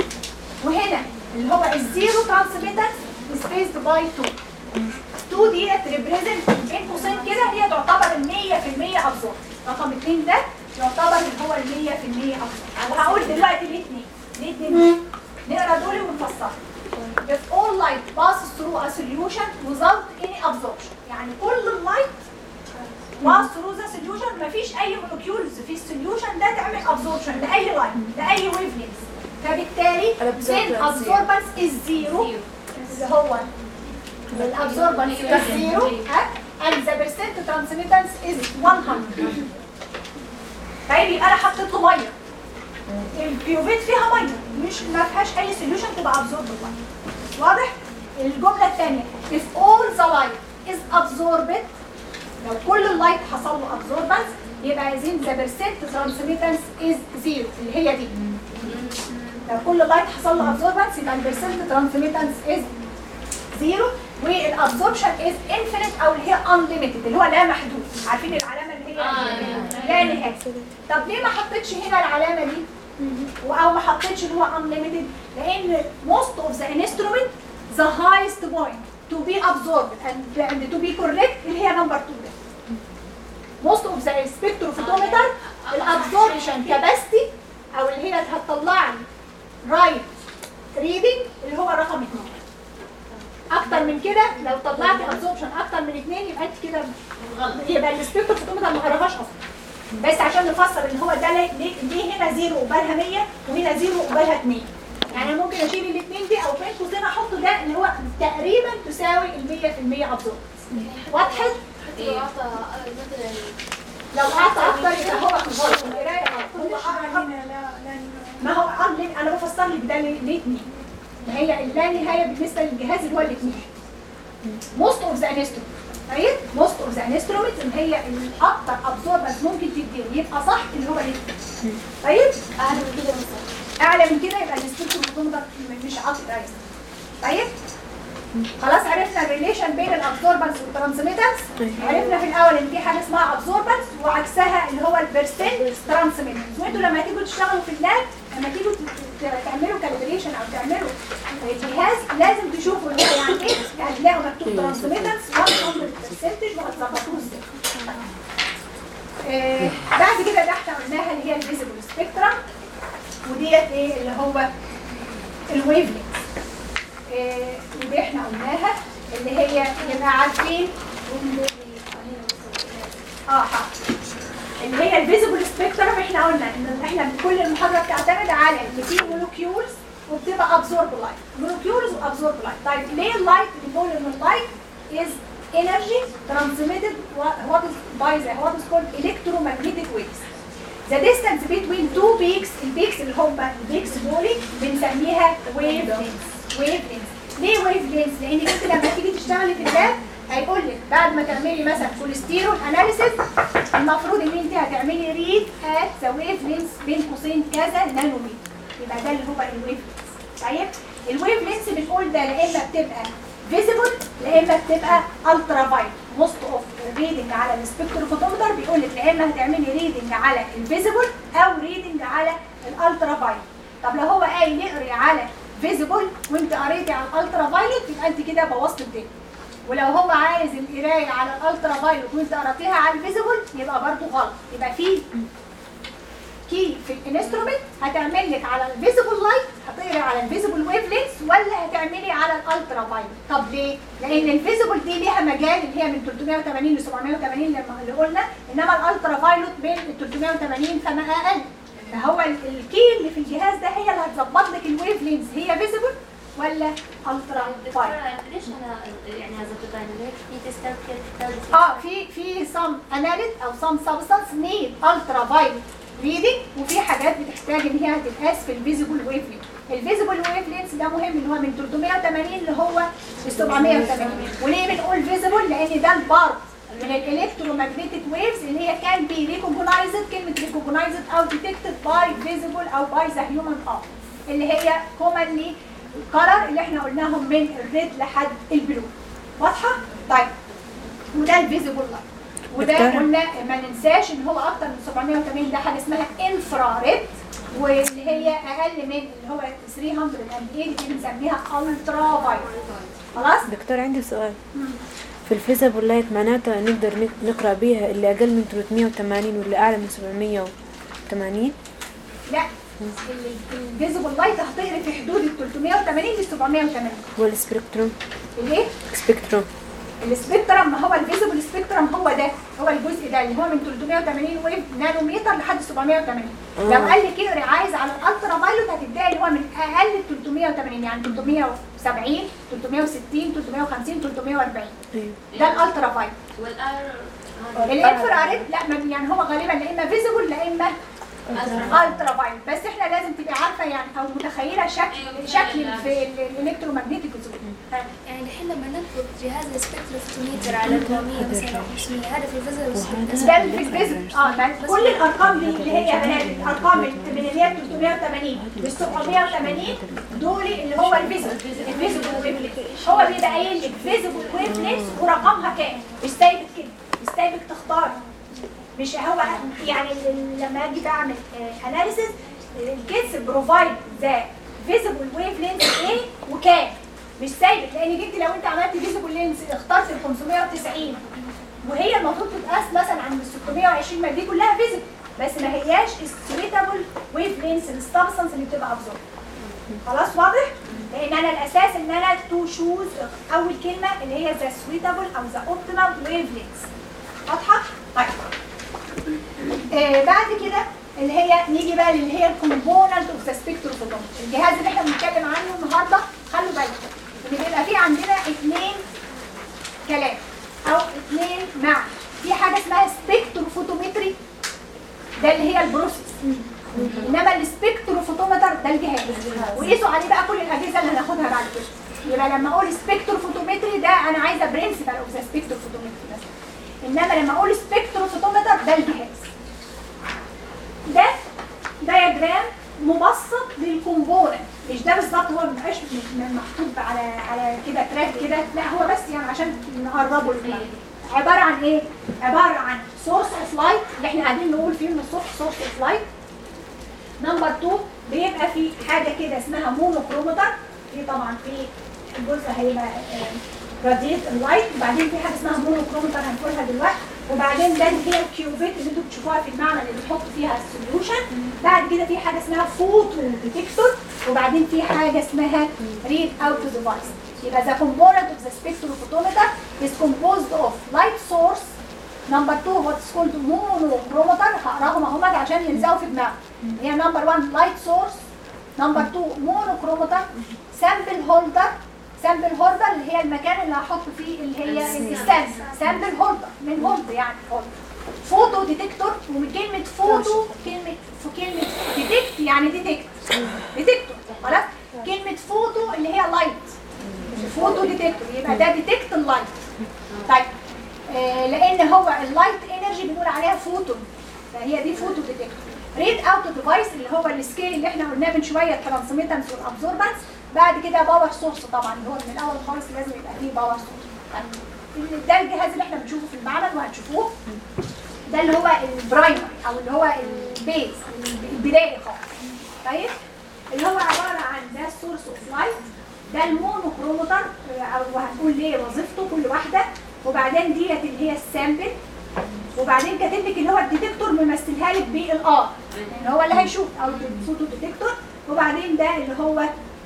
وهنا اللي هو الزيرو ترانسميتر سبيسد باي 2 2 ديت ريبريزنت بين قوسين كده هي تعتبر ال 100% ابزورب رقم 2 ده يعتبر اللي هو ال 100% ابزورب وهقول دلوقتي ليه اثنين ليه اثنين نقرا دول ونفسرهم If all light passes through a solution without any absorption يعني كل اللايت pass through the solution مفيش اي molecules في السوليوشن ده تعمل absorption لاي لايت لاي ويف لينز فبالتالي then absorbance is zero اللي هو الابزوربنس is zero ها and the percent transmittance is 100 طيب يبقى انا حطيت له ميه البيوفيت فيها ميه مش ما فيهاش اي سوليوشن تبقى ابزورب الميه واضح الجمله الثانيه if all the light is absorbed لو كل اللايت حصل له absorbance يبقى then the percent transmittance is zero اللي هي دي لو كل لايت حصل له absorbance يبقى البرسنت transmittance is زيرو والابزوربشن از انفينيت او اللي هي unlimited اللي هو لا محدود عارفين العلامه اللي هي آه. لا نهايه طب ليه ما حطيتش هنا العلامه دي او ما حطيتش اللي هو unlimited لان most of the instrument the highest point to be absorbed and, and to be correct اللي هي number 2 ده most of the spectrophotometer الابزوربشن كاباسيتي او اللي هي هتطلع لي رايت ريدنج اللي هو رقم 2 اكتر من كده لو طلعت ابزوربشن اكتر من 2 يبقى انت كده يبقى السبيكتروفوتومتر ما قراهاش اصلا بس عشان نفسر ان هو ده ليه, ليه- ليه هنا زيرو قبالها 100 وهنا زيرو قبالها 2 يعني انا ممكن اشيل الاثنين دي او بين قوسين احط ده اللي هو تقريبا تساوي ال 100% ابزورب وضحت؟ حتى لو أعطى مثلا لو قعدت اكتر يبقى هو في الغلط القرايه هو أقرب. ما هو قبل انا بفسر لك ده ليه ليه اتنين ما هي اللا نهايه بالنسبه للجهاز اللي هو الاثنين موست اوف ذا انسترومنت طيب موست اوف ذا انسترومنت اللي هي الاكثر ابزوربنس ممكن تديه يبقى صح اللي هو الاثنين طيب أعلى من كده مثلا اعلى من كده يبقى السبيكتروم ده مش عاطل كويس طيب خلاص عرفنا الريليشن بين الابزوربنس والترانسميتنس عرفنا في الاول ان في حاجه اسمها ابزوربنس وعكسها اللي هو البرسنت ترانسميتنس وانتوا لما تيجوا تشتغلوا في اللاب لما تيجوا ت- ت- تعملوا كالبريشن او تعملوا جهاز لازم تشوفوا اللي هو يعني ايه هتلاقوا مكتوب ترانسميتنس 100% وهتظبطوه ازاي آه، بعد كده ده احنا قلناها اللي هي الفيزيبل سبيكترم وديت ايه اللي هو الويف لينكس ودي احنا قلناها اللي هي يبقى عارفين اه حاضر اللي هي الفيزيبل سبيكترم احنا قلنا ان احنا كل المحاضره بتعتمد على ان في مولكيولز وبتبقى ابزورب لايت مولكيولز وابزورب لايت طيب ليه اللايت بنقول ان اللايت از energy transmitted what is by the what is called electromagnetic waves the distance between two peaks البيكس اللي هم البيكس دول بنسميها ويف لينز ويف لينز ليه ويف لينز؟ لان انت لما تيجي تشتغلي في اللاب هيقول لك بعد ما تعملي مثلا كوليسترول اناليسيس المفروض ان انت هتعملي ريد ات ذا ويف لينز بين قوسين كذا نانومتر يبقى ده اللي هو الويف لينز طيب الويف لينز بنقول ده لا اما بتبقى فيزيبل لا اما بتبقى الترا فايت موست اوف ريدنج على السبكتروفوتومتر بيقول لك لا اما هتعملي ريدنج على الفيزيبل او ريدنج على الالترا فايت طب لو هو قايل يقري على فيزيبل وانت قريتي على الالترا فايلوت يبقى انت كده بوظت الدنيا ولو هو عايز القرايه على الالترا فايلوت وانت قراتيها على الفيزيبل يبقى برضه غلط يبقى في كي في الانسترومنت هتعمل لك على الفيزيبل لايت هتقري على الفيزيبل ويف لينس ولا هتعملي على الالترا فايلوت طب ليه لان الفيزيبل دي ليها مجال اللي هي من 380 ل 780 لما اللي قلنا انما الالترا فايلوت بين ال 380 فما اقل فهو ال- الكي اللي في الجهاز ده هي اللي هتظبط لك الويف لينز هي فيزيبل ولا الترا فايلوت ليش انا يعني هذا الديزاين ليش في تستات كيف اه في في some analyte او some substance need ultra violet reading وفي حاجات بتحتاج ان هي هتتقاس في الفيزيبل ويف لينس الفيزيبل ويف لينس ده مهم ان هو من 380 اللي هو ل 780 وليه بنقول فيزيبل لان ده البارت من الالكترومagnetic ويفز اللي هي كان بي ريكوجنايزد كلمه ريكوجنايزد او ديتكتد باي فيزيبل او باي ذا هيومن اه اللي هي كومنلي الكلر اللي احنا قلناهم من الريد لحد البلو واضحه؟ طيب وده الفيزيبل لايت وده دكتورة. قلنا ما ننساش ان هو اكتر من 780 ده حاجه اسمها انفراريد واللي هي اقل من اللي هو 380 دي بنسميها الترا فايولت خلاص دكتور عندي سؤال في الفيزيبل لايت معناتها نقدر نق- نقرا بيها اللي اقل من 380 واللي اعلى من 780 لا الفيزيبل لايت هتقري في حدود ال 380 ل 780 والسبكتروم الايه؟ سبكتروم السبيكترم ما هو الفيزيبل سبيكترم هو ده هو الجزء ده اللي هو من 380 ويف نانومتر لحد 780 لو آه. قال لك اقري عايز على الالترا فايلوت هتدعي اللي هو من اقل 380 يعني 370 360 350 340 ايوه ده الالترا فايلوت والار الانفراريد لا ما- يعني هو غالبا لا اما فيزيبل لا اما الترا فايلوت بس احنا لازم تبقي عارفه يعني او متخيله شكل شكل في الالكترومagnetic زون يعني الحين لما نطلب جهاز السبكتروفوتوميتر على 400 مثلا او 500 هذا في الفيزر ده اللي في الفيزيك اه ما كل الارقام دي اللي هي بنات الارقام من من اللي هي 380 ل 780 دول اللي هو الفيزيك الفيزيك ويف لينس هو بيبقى قايل لك فيزيك ويف لينس ورقمها كام مش سايبك كده مش سايبك تختار مش هو يعني ال- لما اجي بعمل اناليسيس الكيتس بروفايد ذا فيزيبل ويف لينس ايه وكام مش سايبك لان جيت لو انت عملت فيزيبل لينس اخترت ال 590 وهي المفروض تتقاس مثلا عند ال 620 ما دي كلها فيزيك بس ما هياش السويتابل ويف لينس السبستانس اللي بتبقى ابزورب خلاص واضح؟ لان انا الاساس ان انا تو شوز اول كلمه اللي هي ذا سويتابل او ذا اوبتيمال ويف لينس واضحه؟ طيب آه بعد كده اللي هي نيجي بقى اللي هي الكومبوننت اوف ذا سبيكتروفوتومتر كلهم الجهاز اللي احنا بنتكلم عنه النهارده خلوا بالكم ان بيبقى في عندنا اثنين كلام او اثنين معنى في حاجه اسمها سبيكتروفوتومتري ده اللي هي البروسيس انما السبيكتروفوتومتر ده الجهاز وقيسوا عليه بقى كل الاجهزه اللي هناخدها بعد كده يبقى لما اقول سبيكتروفوتومتري ده انا عايزه برنسبل اوف ذا سبيكتروفوتومتري بس انما لما اقول سبيكتروفوتومتر ده الجهاز ده دياجرام مبسط للكومبوننت مش ده بالظبط هو مبقاش مش محطوط على على كده تراك كده لا هو بس يعني عشان نقربه للمعنى عباره عن ايه؟ عباره عن سورس اوف لايت اللي احنا قاعدين نقول فيه من الصبح سورس اوف لايت نمبر 2 بيبقى في حاجه كده اسمها مونوكرومتر في طبعا في جزء هيبقى راديت اللايت وبعدين في حاجه اسمها مونوكرومتر هنقولها دلوقتي وبعدين ده اللي هي الكيوبيت اللي انتوا بتشوفوها في المعمل اللي بتحط فيها السوليوشن بعد كده في حاجه اسمها فوتو ديتكتور وبعدين في حاجه اسمها ريد اوت ديفايس يبقى the component of the spectrophotometer is composed of light source number two what's called monochromator هقراهم اهمت عشان يلزقوا في دماغك هي number one light source number two monochromator sample holder سامبل هولدر اللي هي المكان اللي هحط فيه اللي هي السامبل سامبل هولدر من هولد يعني هولدر فوتو ديتكتور ومن كلمة فوتو كلمة في كلمة ديتكت يعني ديتكت ديتكتور خلاص كلمة فوتو اللي هي لايت فوتو ديتكتور يبقى ده ديتكت اللايت طيب آه لان هو اللايت انرجي بنقول عليها فوتون فهي دي فوتو ديتكتور ريد اوت ديفايس اللي هو السكيل اللي احنا قلناه من شويه الترانسميتنس والابزوربنس بعد كده باور سورس طبعا اللي هو من الاول خالص لازم يبقى فيه باور سورس ده الجهاز اللي احنا بنشوفه في المعمل وهتشوفوه ده اللي هو البرايمري او اللي هو البيز البدائي خالص طيب اللي هو عباره عن ده السورس اوف لايت ده المونوكرومتر او هنقول ليه وظيفته كل واحده وبعدين ديت اللي هي السامبل وبعدين كاتب لك اللي هو الديتكتور ممثلها لك بالار لان هو اللي هيشوف او الفوتو ديتكتور وبعدين ده اللي هو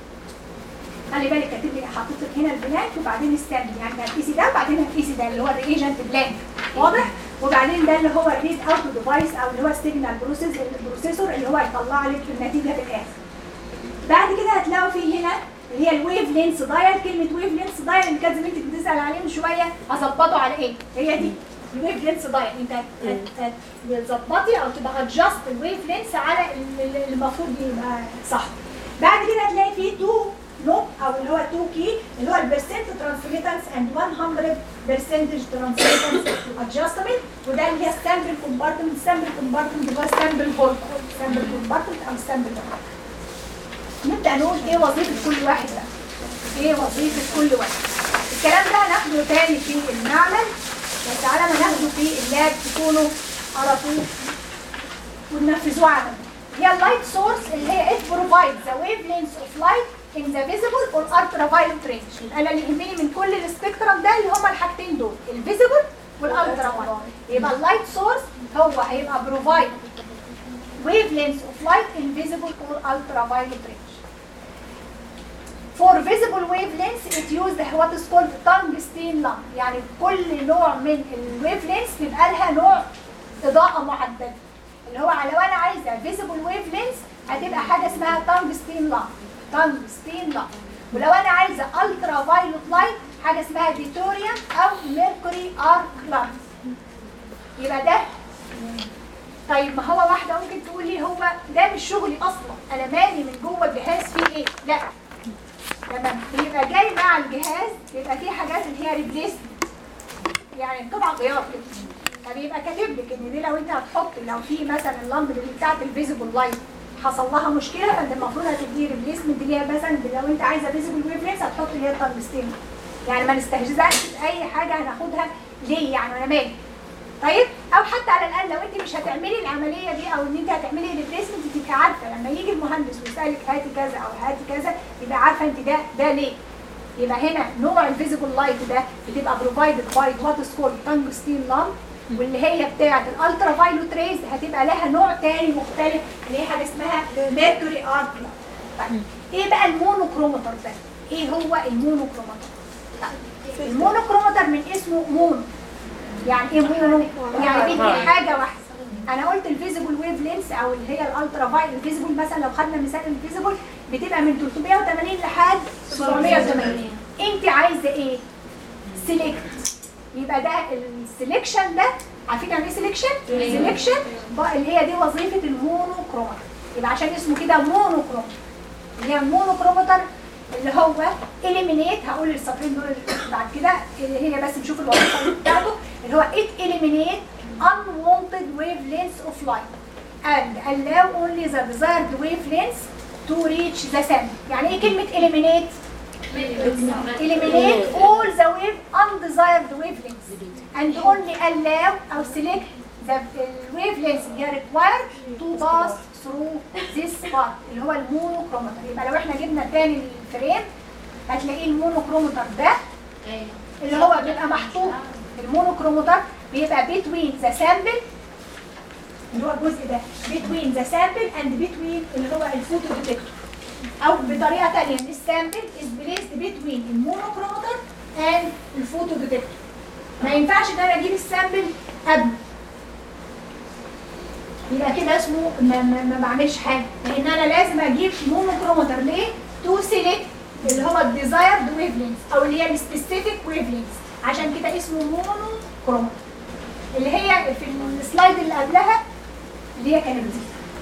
خلي بالك كاتب لي حاطط لك هنا البلانك وبعدين السامبل يعني هتقيسي ده وبعدين هتقيسي ده اللي هو الريجنت بلانك واضح وبعدين ده اللي هو الريد اوت ديفايس او اللي هو السيجنال بروسيس البروسيسور اللي هو هيطلع لك النتيجه في الاخر بعد كده هتلاقوا في هنا اللي هي الويف لينس دايل كلمه ويف لينس دايل اللي كانت زميلتك بتسال عليه من شويه هظبطه على ايه هي دي الويف لينس دايل انت هت- هت- بتظبطي او تبقى ادجست الويف لينس على ال- ال- اللي المفروض يبقى صح بعد كده هتلاقي فيه تو نوب او اللي هو 2 كي اللي هو البرسنت ترانسميتنس اند 100% ترانسميتنس ادجستمنت وده اللي هي السامبل كومبارتمنت السامبل كومبارتمنت اللي هو السامبل هولد السامبل كومبارتمنت او السامبل نبدا نقول ايه وظيفه كل واحد ده ايه وظيفه كل واحد الكلام ده هناخده تاني في المعمل بس على ما ناخده في اللاب تكونوا قرأتوه وننفذوه عملي هي اللايت سورس اللي هي it provides the wavelengths of light in the visible or ultraviolet range يبقى انا اللي يهمني من كل السبيكترم ده اللي هما الحاجتين دول الفيزيبل والالترا يبقى اللايت سورس هو هيبقى provide wavelengths of light in visible or ultraviolet range For visible wavelengths it used what is called tungsten lamp يعني كل نوع من الويف لينس بيبقى لها نوع إضاءة محددة اللي هو لو أنا عايزة visible wavelengths هتبقى حاجة اسمها tungsten lamp tungsten lamp ولو أنا عايزة ultra violet light حاجة اسمها deuterium أو mercury arc lamp يبقى ده طيب ما هو واحدة ممكن تقول لي هو ده مش شغلي أصلا أنا مالي من جوه الجهاز فيه إيه؟ لا لما بيبقى جاي مع الجهاز بيبقى فيه حاجات اللي هي ريبليس يعني قطع غيار كده فبيبقى كاتب لك ان دي لو انت هتحط لو في مثلا اللمبه اللي بتاعت الفيزيبل لايت حصل لها مشكله فانت المفروض هتدي ريبليسمنت اللي هي مثلا لو انت عايزه فيزيبل ويف لينس هتحط اللي هي التنجستين يعني ما نستهزئش باي حاجه هناخدها ليه يعني انا مالي طيب او حتى على الاقل لو انت مش هتعملي العمليه دي او ان انت هتعملي ريبليسمنت تبقي عارفه لما يجي المهندس ويسالك هاتي كذا او هاتي كذا يبقى عارفه انت ده ده ليه يبقى هنا نوع الفيزيبل لايت ده بتبقى بروفايدد باي وات از كولد تنجستين لامب واللي هي بتاعه الالترا فايلوت ريز هتبقى لها نوع تاني مختلف اللي هي حاجه اسمها ميركوري ارك طيب ايه بقى المونوكرومتر ده؟ ايه هو المونوكرومتر؟ طيب المونوكرومتر من اسمه مونو يعني ايه مونو؟ يعني دي حاجه واحده انا قلت الفيزيبل ويف لينس او اللي هي الالترا فايل الفيزيبل مثلا لو خدنا مثال الفيزيبل بتبقى من 380 لحد 780 انت عايزه ايه سيلكت يبقى ده السلكشن ده عارفين يعني ايه سلكشن سلكشن اللي هي دي وظيفه المونوكروماتر يبقى عشان اسمه كده مونوكروم اللي هي المونوكروماتر اللي هو eliminate هقول السطرين دول بعد كده اللي هي بس نشوف الوظيفه بتاعته اللي هو it eliminate unwanted wavelengths of light and allow only the desired wavelengths to reach the sample يعني ايه كلمه eliminate eliminate all the wave undesired wavelengths and only allow or select the wavelengths اللي هي required to pass through this part اللي هو المونوكرومتر يبقى لو احنا جبنا تاني الفريم هتلاقيه المونوكرومتر ده اللي هو بيبقى محطوط المونوكرومتر بيبقى between the sample اللي هو الجزء ده between the sample and between اللي هو الفوتو ديتكتور او بطريقه ثانيه ان السامبل is placed between المونوكرومتر and الفوتو ديتكتور ما ينفعش ان انا اجيب السامبل قبل يبقى كده اسمه ما, ما, ما بعملش حاجه لان انا لازم اجيب مونوكرومتر ليه تو سيلكت اللي هو الديزايرد ويف لينز او اللي هي السبيسيفيك ويف لينز عشان كده اسمه مونوكرومتر اللي هي في السلايد اللي قبلها اللي هي كانت دي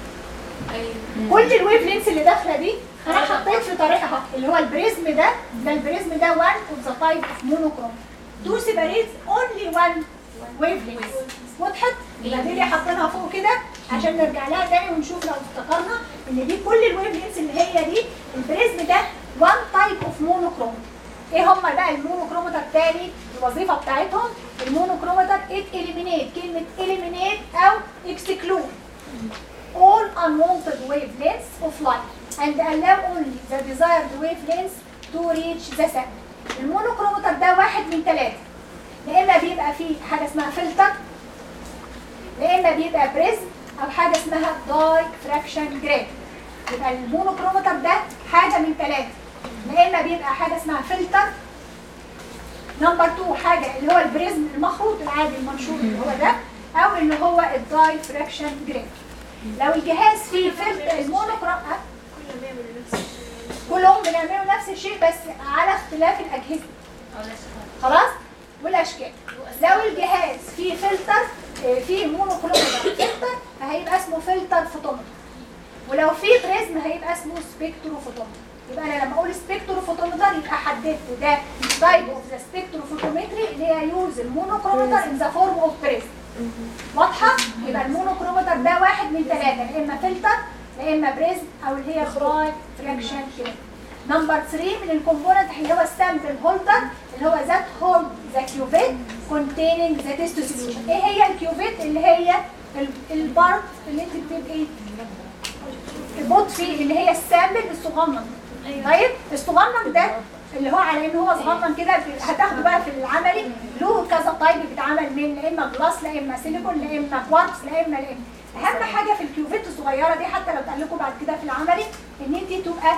كل الويف لينس اللي داخله دي انا حطيت في طريقها اللي هو البريزم ده ده البريزم ده one of the type of monochrome to separate only one wavelength وضحت؟ يبقى دي اللي حاطينها فوق كده عشان نرجع لها تاني ونشوف لو افتكرنا ان دي كل الويف لينس اللي هي دي البريزم ده one type of monochrome ايه هم بقى المونوكرومتر التاني الوظيفه بتاعتهم المونوكرومتر it eliminate كلمه eliminate او exclude all unwanted wavelengths of light and allow only the desired wavelengths to reach the sample. المونوكرومتر ده واحد من ثلاثة يا إما بيبقى فيه حاجة اسمها فلتر يا إما بيبقى بريزم أو حاجة اسمها داي فراكشن جريد يبقى المونوكرومتر ده حاجة من ثلاثة يا إما بيبقى حاجة اسمها فلتر نمبر 2 حاجة اللي هو البريزم المخروط العادي المنشور اللي هو ده أو اللي هو الداي فراكشن جريد لو الجهاز فيه فلتر المونوكروم كلهم بنعملوا نفس الشيء بس على اختلاف الاجهزه خلاص والاشكال لو الجهاز فيه فلتر آه، فيه مونوكروم فلتر فهيبقى اسمه فلتر فوتومتر ولو فيه بريزم هيبقى اسمه سبيكتروفوتومتر يبقى انا لما اقول سبيكتروفوتومتر يبقى حددت ده تايب اوف ذا سبيكتروفوتومتري اللي هي يوز المونوكرومتر ان ذا فورم اوف بريزم واضحه يبقى المونوكرومتر ده واحد من ثلاثه يا اما فلتر يا اما بريزم او اللي هي براي فراكشن كده نمبر 3 من الكومبوننت اللي هو السامبل هولدر اللي هو ذات هولد ذا كيوفيت containing ذا تيستو solution ايه هي الكيوفيت اللي هي ال- البارت اللي انت بتبقي تبط فيه اللي هي السامبل الصغنن طيب الصغنن ده اللي هو على ان هو صغنن كده هتاخده بقى في العملي له كذا طيب بيتعمل من لا اما جلاس لا اما سيليكون لا اما كوارتز لا اما لا اما اهم حاجه في الكيوفيت الصغيره دي حتى لو اتقال لكم بعد كده في العملي ان انت تبقى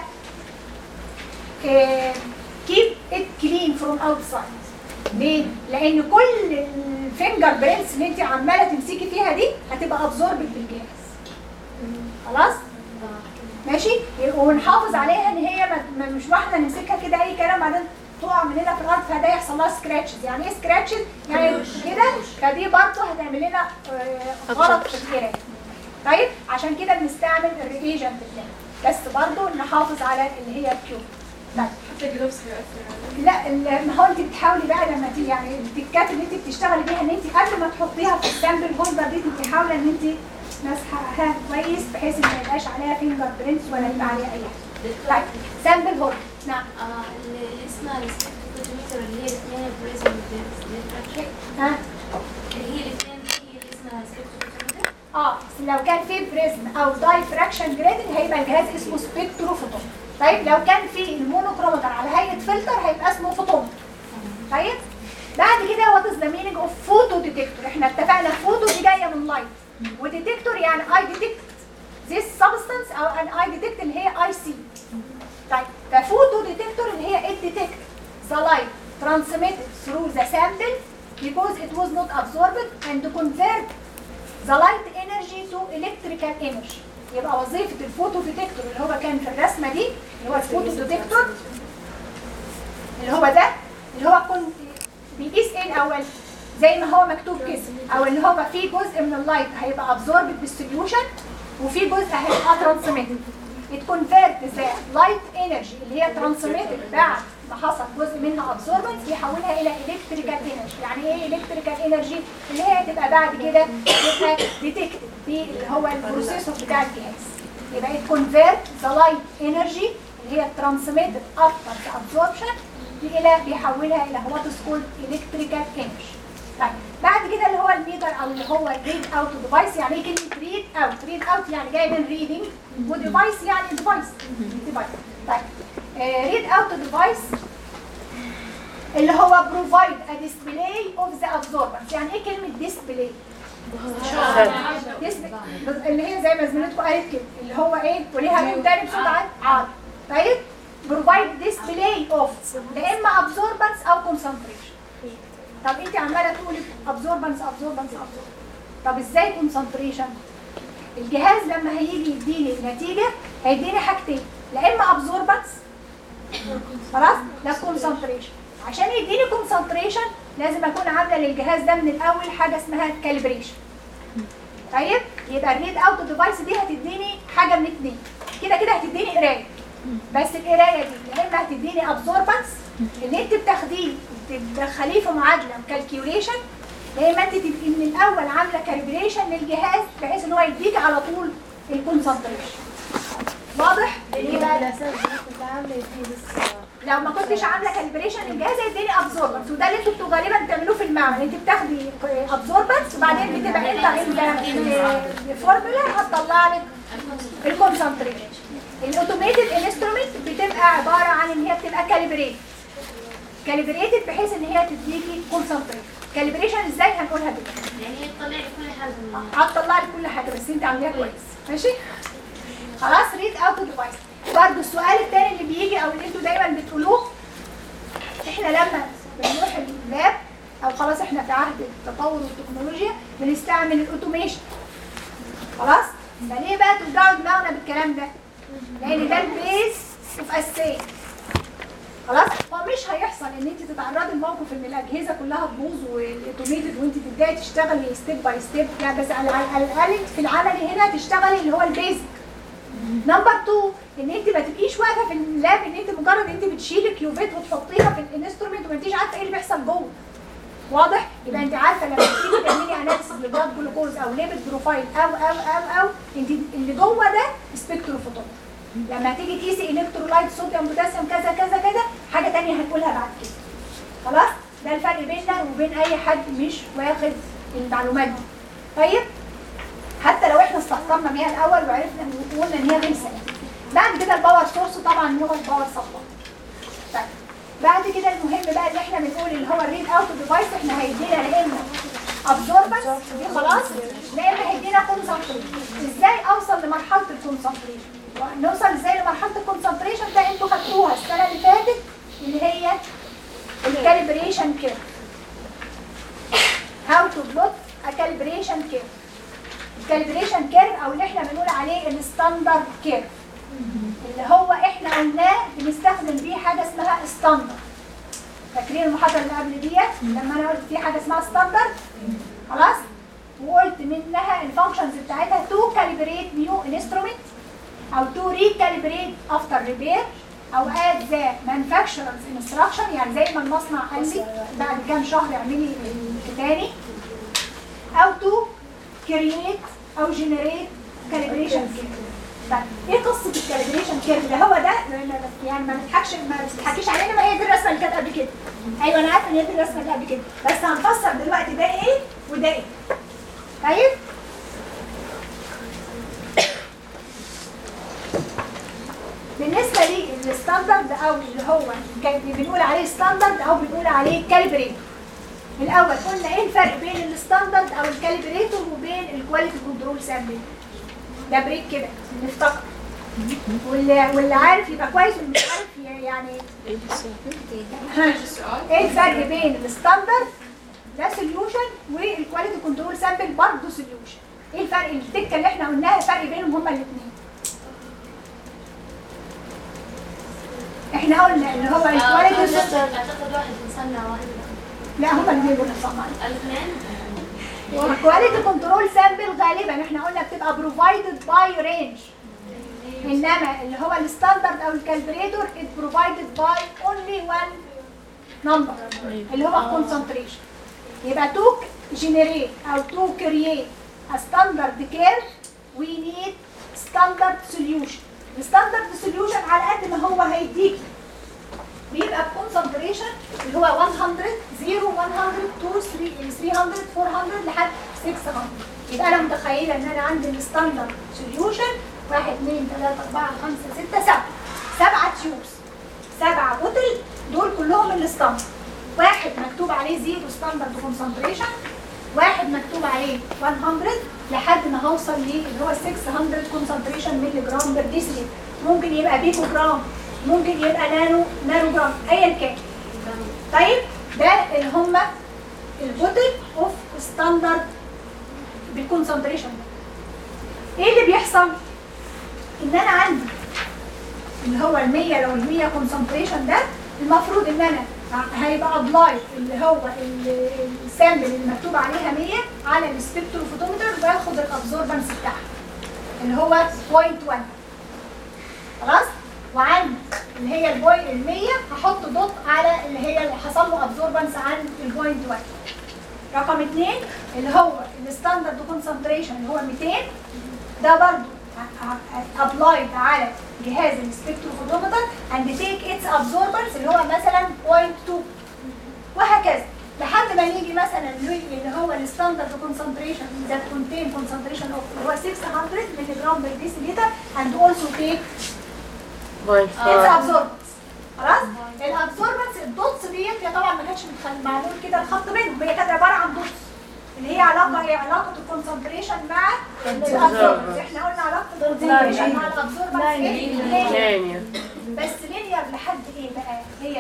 كيب ات كلين فروم اوتسايد ليه؟ لان كل الفينجر برينتس اللي انت عماله تمسكي فيها دي هتبقى ابزوربت بالجهاز خلاص؟ ماشي ونحافظ عليها ان هي ما ما- مش واحده نمسكها كده اي كلام بعدين تقع مننا في الارض فده يحصل لها سكراتشز يعني ايه سكراتشز يعني كده فدي برضه هتعمل لنا آه، غلط في القرايه طيب عشان كده بنستعمل الريجنت ده بس برضه نحافظ على اللي هي الكيو طيب حتى جلوبس بيأثر لا ال- ما هو انت بتحاولي بقى لما تيجي يعني التكات اللي انت بتشتغلي بيها ان انت قبل ما تحطيها في السامبل هولدر دي انت حاوله ان انت مسحها كويس بحيث ان ما يبقاش عليها فينجر برينتس ولا يبقى عليها اي حاجه طيب سامبل هولدر نعم آه، اللي اسمها السبكترومتر اللي هي الاثنين البريزم والديفراكشن ها اللي هي الاثنين هي اللي اسمها سبكترومتر اه لو كان في بريزم او داي فراكشن جريدنج هيبقى الجهاز اسمه سبكتروفوتون طيب لو كان في المونوكرومتر على هيئه فلتر هيبقى اسمه فوتون طيب بعد كده وات از ذا مينينج اوف فوتو ديتكتور احنا اتفقنا فوتو دي جايه من لايت وديتكتور يعني اي ديتكت this substance او ان اي ديتكت اللي هي اي سي طيب ففوتو ديتكتور اللي هي it detect the light transmitted through the sample because it was not absorbed and convert the light energy انرجي تو الكتريكال انرجي يبقى وظيفه الفوتو ديتكتور اللي هو كان في الرسمه دي اللي هو الفوتو ديتكتور اللي هو ده اللي هو كن بيقيس ايه الاول زي ما هو مكتوب كده او اللي هو فيه جزء من اللايت هيبقى ابزوربد بالسوليوشن وفي جزء هيبقى ترانسميتد it convert the light energy اللي هي transmitted بعد ما حصل جزء منها absorbance يحولها الى electrical energy يعني ايه electrical energy اللي هي تبقى بعد كده تبقى detected في اللي هو البروسيسور بتاع الجهاز يبقى it convert the light energy اللي هي transmitted after the absorption الى بيحولها الى what is called electrical energy طيب بعد كده اللي هو الميتر او اللي هو الريد اوت ديفايس يعني ايه كلمه ريد اوت ريد اوت يعني جاي من ريدنج وديفايس يعني ديفايس ديفايس طيب ريد اوت ديفايس اللي هو بروفايد ا ديسبلاي اوف ذا ابزوربنس يعني ايه كلمه ديسبلاي اللي هي زي ما زميلتكم قالت كده اللي هو ايه وليها مين تاني بصوت عالي عالي طيب بروفايد ديسبلاي اوف يا اما ابزوربنس او كونسنتريشن طب انت عماله تقولي ابزوربنس ابزوربنس ابزوربنس طب ازاي كونسنتريشن الجهاز لما هيجي يديني النتيجه هيديني حاجتين لا اما ابزوربنس خلاص لا كونسنتريشن عشان يديني كونسنتريشن لازم اكون عامله للجهاز ده من الاول حاجه اسمها كاليبريشن طيب يبقى الريد اوت ديفايس دي هتديني حاجه من اتنين كده كده هتديني قرايه بس القرايه دي يا اما هتديني ابزوربنس اللي انت بتاخديه تدخليه في معادله كالكيوليشن يا اما انت تبقي من الاول عامله كالبريشن للجهاز بحيث ان هو يديك على طول الكونسنتريشن واضح؟ يبقى لو ما كنتش عامله كالبريشن للجهاز هيديني ابزوربنس وده اللي انتوا بتبقوا غالبا بتعملوه في المعمل انت بتاخدي ابزوربنس وبعدين بتبقى انت الفورمولا هتطلع لك الكونسنتريشن الاوتوميتد انسترومنت بتبقى عباره عن ان هي بتبقى كاليبريت كاليبريتد بحيث ان هي تديكي كونسنتريشن كاليبريشن ازاي هنقولها دلوقتي يعني هي تطلع لي كل حاجه من هتطلع لك كل حاجه بس انت عامليها كويس ماشي خلاص ريد اوت ديفايس برضه السؤال الثاني اللي بيجي او اللي انتوا دايما بتقولوه احنا لما بنروح اللاب او خلاص احنا في عهد التطور والتكنولوجيا بنستعمل الاوتوميشن خلاص فليه بقى توجعوا دماغنا بالكلام ده لان ده البيس اوف اساس خلاص هو مش هيحصل ان انت تتعرضي لموقف ان الاجهزه كلها تبوظ والاوتوميتد وانت تبداي تشتغلي ستيب باي ستيب يعني بس على على الاقل في العملي هنا تشتغلي اللي هو البيزك نمبر 2 ان انت ما تبقيش واقفه في اللاب ان انت مجرد انت بتشيلي كيوبيت وتحطيها في الانسترومنت وما انتيش عارفه ايه اللي بيحصل جوه واضح يبقى انت عارفه لما تيجي تعملي اناليسيس للبلاد جلوكوز او ليبيد بروفايل او او او او انت اللي جوه ده سبيكتروفوتون لما هتيجي تقيسي الكترولايت صوديوم بوتاسيوم كذا كذا كذا حاجه ثانيه هنقولها بعد كده خلاص ده الفرق بيننا وبين اي حد مش واخد المعلومات دي طيب حتى لو احنا استحضرنا بيها الاول وعرفنا وقلنا ان هي غير سليمه بعد كده الباور سورس طبعا هو الباور سبلاي طيب بعد كده المهم بقى اللي احنا بنقول اللي هو الريد اوت ديفايس احنا هيدينا يا اما ابزوربنس دي خلاص يا اما هيدينا كونسنتريشن ازاي اوصل لمرحله الكونسنتريشن نوصل ازاي لمرحله الكونسنتريشن ده انتوا خدتوها السنه اللي فاتت اللي هي الكاليبريشن كيرف هاو تو بلوت ا كاليبريشن كيرف الكاليبريشن كيرف او اللي احنا بنقول عليه الستاندرد كيرف اللي هو احنا قلناه بنستخدم بيه حاجه اسمها ستاندرد فاكرين المحاضره اللي قبل ديت لما انا قلت في حاجه اسمها ستاندرد خلاص وقلت منها الفانكشنز بتاعتها تو كاليبريت نيو انسترومنت او تو ريكاليبريت افتر ريبير او اد ذا مانفاكتشرز انستراكشن يعني زي ما المصنع قال لي بعد كام شهر اعملي التاني او تو كرييت او جنريت كاليبريشن كيرف طيب ايه قصه الكاليبريشن كيرف ده هو ده يعني ما نضحكش ما تضحكيش علينا ما هي دي الرسمه اللي كانت قبل كده ايوه انا عارفه ان هي دي الرسمه اللي قبل كده بس هنفسر دلوقتي ده ايه وده ايه طيب بالنسبه للستاندرد او اللي هو كان بنقول عليه ستاندرد او بنقول عليه كاليبريتور الاول قلنا ايه الفرق بين الستاندرد او الكاليبريتور وبين الكواليتي كنترول سامبل ده بريك كده نفتكر واللي واللي عارف يبقى كويس واللي مش عارف يعني ها. ايه الفرق بين الستاندرد ده سوليوشن والكواليتي كنترول سامبل برضه سوليوشن ايه الفرق التكه اللي احنا قلناها الفرق بينهم هما الاثنين احنا قلنا اللي هو الكواليتي اعتقد واحد مصنع واحد لا هما اللي بيقولوا صح الاثنين الكواليتي كنترول سامبل غالبا احنا قلنا بتبقى بروفايدد باي رينج انما اللي هو الستاندرد او الكالبريتور ات بروفايدد باي اونلي وان نمبر اللي هو الكونسنتريشن يبقى تو جنريت او تو كرييت a standard curve we need standard solution الستاندرد سوليوشن على قد ما هو هيديك بيبقى بكونسنتريشن اللي هو 100 0 100 2 300 400 لحد 600 يبقى انا متخيله ان انا عندي الستاندرد سوليوشن 1 2 3 4 5 6 7 سبعه تيوبس سبعه بوتل دول كلهم الستاندرد واحد مكتوب عليه زيرو ستاندرد كونسنتريشن واحد مكتوب عليه 100 لحد ما هوصل ليه اللي هو 600 كونسنتريشن مللي جرام بير ديسيليتر ممكن يبقى بيكو جرام ممكن يبقى نانو نانو جرام ايا كان طيب ده اللي هم البوتل اوف ستاندرد بالكونسنتريشن ده ايه اللي بيحصل ان انا عندي اللي هو ال 100 لو ال 100 كونسنتريشن ده المفروض ان انا هيبقى ابلاي اللي هو ال- السامبل اللي مكتوب عليها 100 على السبكتروفوتومتر واخد الابزوربنس بتاعها اللي هو 0.1 خلاص وعندي اللي هي البوينت ال 100 هحط دوت على اللي هي اللي حصل له ابزوربنس عن البوينت 1 رقم اثنين اللي هو الستاندرد كونسنتريشن اللي هو 200 ده برضو ابلايد على جهاز السبكتروفوتومتر اند تيك اتس ابزوربنس اللي هو مثلا 0.2 وهكذا لحد ما يجي مثلا اللي هو الستاندرد كونسنتريشن ذات كونتين كونسنتريشن اوف اللي هو 600 ملي جرام بير ديسيليتر اند اولسو تيك اتس ابزوربنس خلاص الابزوربنس الدوتس ديت هي طبعا ما كانتش متخل- معمول كده الخط بينهم هي كانت عباره عن دوتس اللي هي علاقه هي علاقه الكونسنتريشن مع الابزوربنس احنا قلنا علاقه الكونسنتريشن مع الابزوربنس ايه لينير. بس لينير لحد ايه بقى هي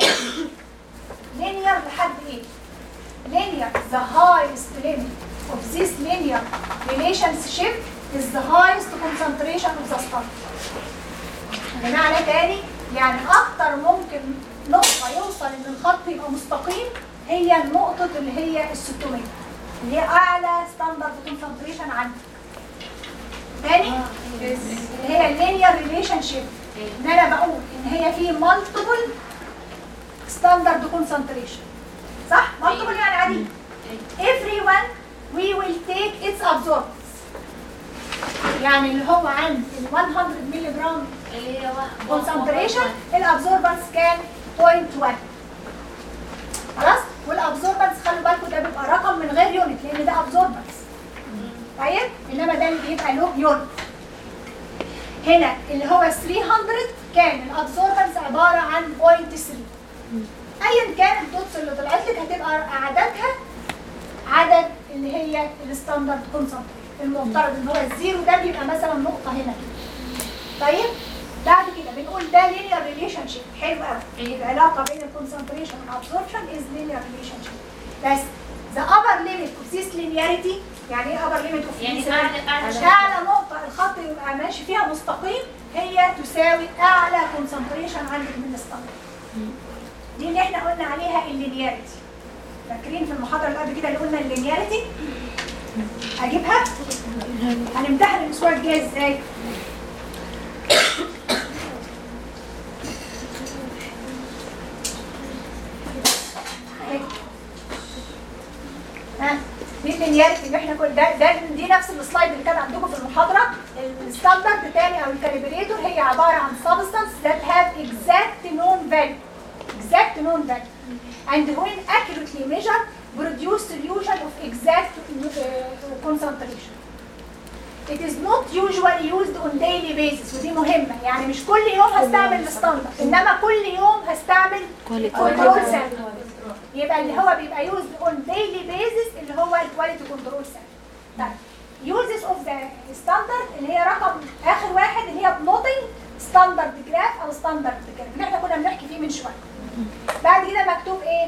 لينير لحد ايه linear the highest limit of this linear relationship is the highest concentration of the star بمعنى تاني يعني اكتر ممكن نقطة يوصل ان الخط يبقى مستقيم هي النقطة اللي هي ال 600 اللي هي اعلى ستاندرد كونسنتريشن عندي تاني اللي هي اللينير ريليشن شيب ان انا بقول ان هي في مالتيبل ستاندرد كونسنتريشن صح؟ مالتيبل يعني عديد everyone we will take its absorbance يعني اللي هو عند ال 100 مللي جرام اللي هي واحد كونسنتريشن الابزوربنس كان 0.1 خلاص والابزوربنس خلوا بالكم ده بيبقى رقم من غير يونت لان ده ابزوربنس طيب انما ده اللي بيبقى له يونت هنا اللي هو 300 كان الابزوربنس عباره عن 0.3 ايا كان الدوتس اللي طلعت لك هتبقى عددها عدد اللي هي الستاندرد كونسنتريشن المفترض ان هو الزيرو ده بيبقى مثلا نقطه هنا كده طيب بعد كده بنقول ده linear ريليشن شيب حلو قوي العلاقه بين الكونسنتريشن والابسوربشن از linear ريليشن شيب بس the upper limit of this linearity يعني ايه upper limit of يعني this أعلى- أعلى- اعلى نقطه الخط يبقى ماشي فيها مستقيم هي تساوي اعلى كونسنتريشن عندك من الستاندرد دي اللي احنا قلنا عليها اللينياريتي فاكرين في المحاضره اللي قبل كده اللي قلنا اللينياريتي اجيبها هنمتحن الاسبوع الجاي ازاي أهي. ها دي اللينياريتي اللي احنا كل ده, ده دي نفس السلايد اللي كان عندكم في المحاضره الستاندرد الثاني او الكاليبريتور هي عباره عن substance that have exact known value exact known value and when accurately measured produce solution of exact uh, concentration It is not usually used on daily basis ودي مهمة يعني مش كل يوم هستعمل الستاندرد انما كل يوم هستعمل كنترول سامبل يبقى اللي هو بيبقى used on daily basis اللي هو الكواليتي كنترول سامبل طيب uses of the standard اللي هي رقم اخر واحد اللي هي بلوتنج ستاندرد جراف او ستاندرد جراف اللي احنا كنا بنحكي فيه من شويه بعد كده مكتوب ايه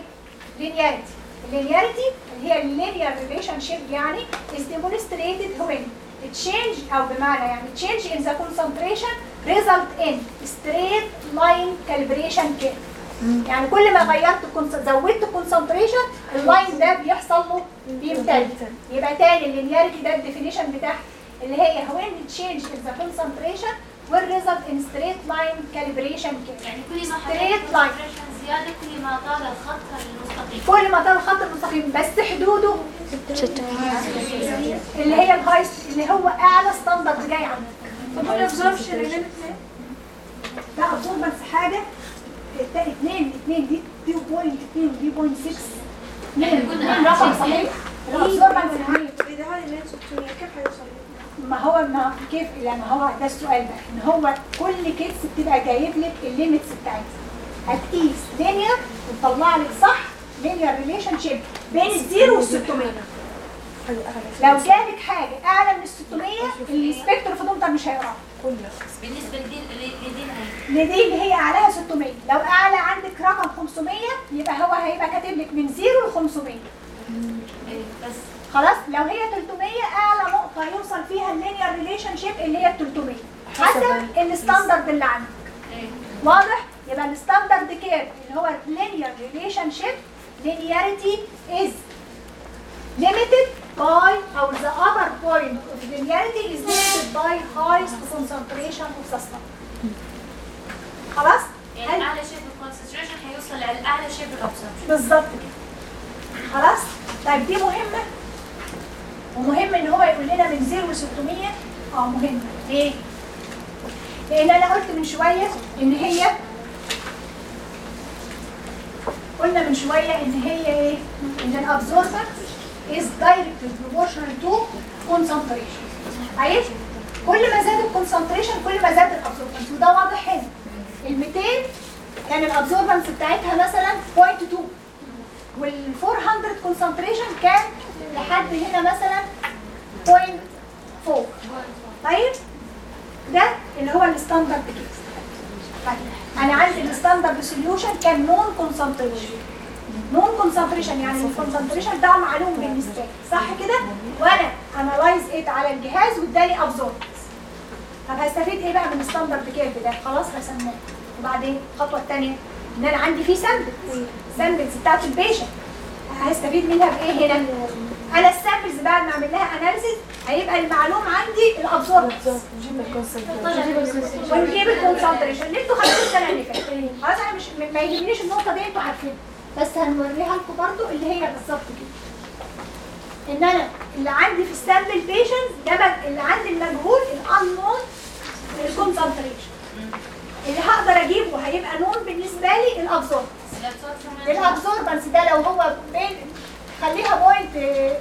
linearity اللينياريتي اللي هي اللينير ريليشن شيب يعني is demonstrated when change او بمعنى يعني change in the concentration result in straight line calibration curve يعني كل ما غيرت الكونس- زودت الكونسنتريشن اللاين ده بيحصل له بيمتد يبقى تاني اللينياريتي ده الديفينيشن بتاعها اللي هي when change in the concentration will result in straight line calibration curve يعني كل ما Straight حطيت line. concentration زيادة كل ما طال الخط المستقيم كل ما طال الخط المستقيم بس حدوده اللي هي الهايست اللي هو اعلى ستاندرد جاي عنه طب الابزوربشن اللي احنا لا اظن بس حاجه التاني اثنين اثنين دي دي بوينت اثنين ودي بوينت 6 اثنين اثنين رقم صحيح الابزوربنس العالي اذا هذه اللي 600 كيف حيوصل ما هو ما كيف لا ما هو ده السؤال بقى ان هو كل كيس بتبقى جايب لك الليميتس بتاعتها هتقيس لينير وتطلع لك صح لينير ريليشن شيب بين الزيرو وال 600 لو جابك حاجه اعلى من ال 600 السبكتر فودومتر مش هيقراها بالنسبة لدي لدي هاي لدي اللي هي اعلاها 600 لو اعلى عندك رقم 500 يبقى هو هيبقى كاتب لك من 0 ل 500 إيه، بس خلاص لو هي 300 اعلى نقطه يوصل فيها اللينير ريليشن شيب اللي هي ال 300 حسب الستاندرد اللي عندك إيه. واضح يبقى الستاندرد كيرف اللي هو linear relationship linearity is limited by او the upper point of linearity is limited by highest concentration of the star خلاص يعني أعلى شيء بالكونسنتريشن هيوصل لأعلى شيء بالأبسوربشن بالظبط كده خلاص طيب دي مهمه ومهم ان هو يقول لنا من 0 ل 600 اه مهمه ليه؟ لان انا قلت من شويه ان هي قلنا من شويه ان هي ايه؟ ان الابزوربر is directly proportional to concentration عايز كل ما زاد الكونسنتريشن كل ما زاد الابزوربنس وده واضح هنا ال 200 كان الابزوربنس بتاعتها مثلا 0.2 وال 400 كونسنتريشن كان لحد هنا مثلا 0.4 طيب ده اللي هو الستاندرد كيس طيب انا عندي الستاندرد سوليوشن كان نون كونسنتريشن نون كونسنتريشن يعني الكونسنتريشن ده معلوم بالنسبه لي صح كده وانا انالايز ات على الجهاز واداني ابزوربنس طب هستفيد ايه بقى من الستاندرد كيرف ده خلاص رسمناه وبعدين الخطوه الثانيه ان انا عندي فيه سامبلز سامبلز بتاعت البيشنت هستفيد منها بايه هنا انا السامبلز بعد ما اعمل لها اناليسيس هيبقى المعلوم عندي الابزوربنس ونجيب الكونسنتريشن اللي انتوا خدتوه السنه اللي فاتت خلاص انا مش ما يهمنيش النقطه دي انتوا عارفينها بس هنوريها لكم برضو اللي هي بالظبط كده ان انا اللي عندي في السامبل بيشنت ده مج- اللي عندي المجهول الانون الكونسنتريشن اللي هقدر اجيبه هيبقى نون بالنسبه لي الابزوربنس الابزوربنس ده لو هو بين خليها بوينت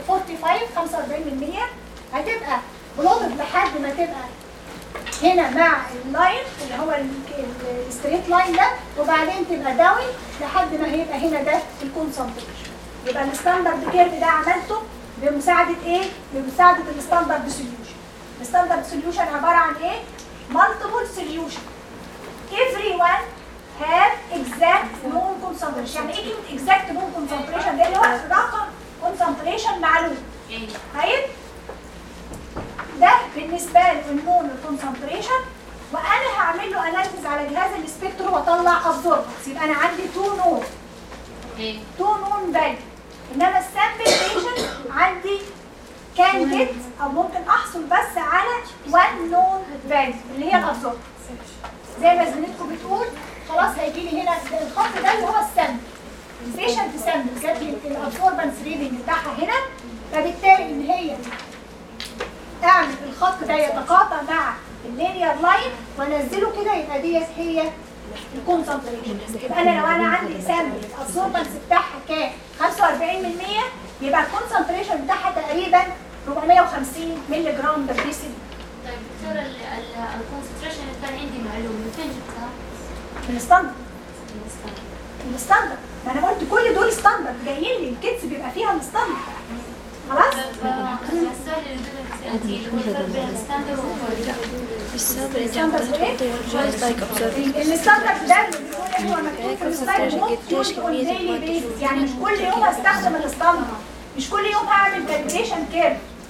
45 45% هتبقى بلوتد لحد ما تبقى هنا مع اللاين اللي هو الستريت لاين ده وبعدين تبقى داون لحد ما هيبقى هنا ده الكونسنتريشن يبقى الستاندرد كيرف ده عملته بمساعده ايه؟ بمساعده الستاندرد سوليوشن الستاندرد سوليوشن عباره عن ايه؟ مالتيبل سوليوشن everyone have exact known concentration يعني ايه كلمه exact known concentration ده اللي هو رقم concentration معلوم يعني طيب ده بالنسبه للنون الكونسنتريشن وانا هعمل له اناليسيز على جهاز السبكتر واطلع ابزوربنس يبقى انا عندي تو نون إيه. تو نون فاليو انما السامبل بيشنت عندي كان جيت او ممكن احصل بس على وان نون فاليو اللي هي الابزوربنس زي ما زميلتكم بتقول خلاص هيجي لي هنا الخط ده اللي هو السامبل البيشنت سامبل جات لي الابزوربنس ريدنج بتاعها هنا فبالتالي ان هي اعمل الخط ده يتقاطع مع اللينير لاين وانزله كده يبقى ديت هي الكونسنتريشن يبقى انا لو انا عندي سامبل الابسوربنس بتاعها كام 45% يبقى الكونسنتريشن بتاعها تقريبا 450 مللي جرام بر دي سي طيب دكتورة الكونسنتريشن اللي كان عندي معلوم من فين جبتها؟ من الستاندرد من الستاندرد. الستاندرد ما انا قلت كل دول ستاندرد جايين لي الكيتس بيبقى فيها الستاندرد خلاص طيب آه، السؤال اللي قدامك سألتي اللي هو الفرق بين الستاندرد والفرق. الستاندرد ده اللي بيقول هو مكتوب في السلايد ممكن يكون ديلي بيز يعني مش كل يوم هستخدم الستاندرد مش كل يوم هعمل كالكوليشن كيرف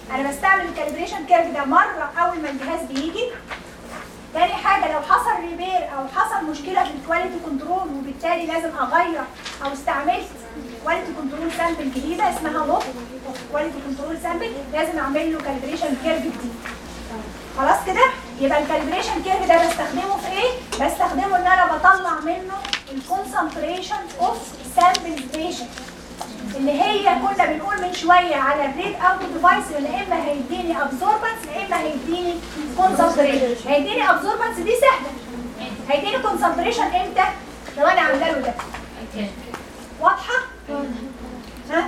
انا بستعمل الكاليبريشن كيرف ده مره اول ما الجهاز بيجي تاني حاجه لو حصل ريبير او حصل مشكله في الكواليتي كنترول وبالتالي لازم اغير او استعملت كواليتي كنترول سامبل جديده اسمها لوك كواليتي كنترول سامبل لازم اعمل له كاليبريشن كيرف جديد خلاص كده يبقى الكاليبريشن كيرف ده بستخدمه في ايه بستخدمه ان انا بطلع منه الكونسنتريشن اوف سامبل بيشنت اللي هي كنا بنقول من شويه على الريد اوت ديفايس يا اما هيديني ابزوربنس يا اما هيديني كونسنتريشن هيديني ابزوربنس دي سهله هيديني كونسنتريشن امتى لو انا عامله له ده واضحه ها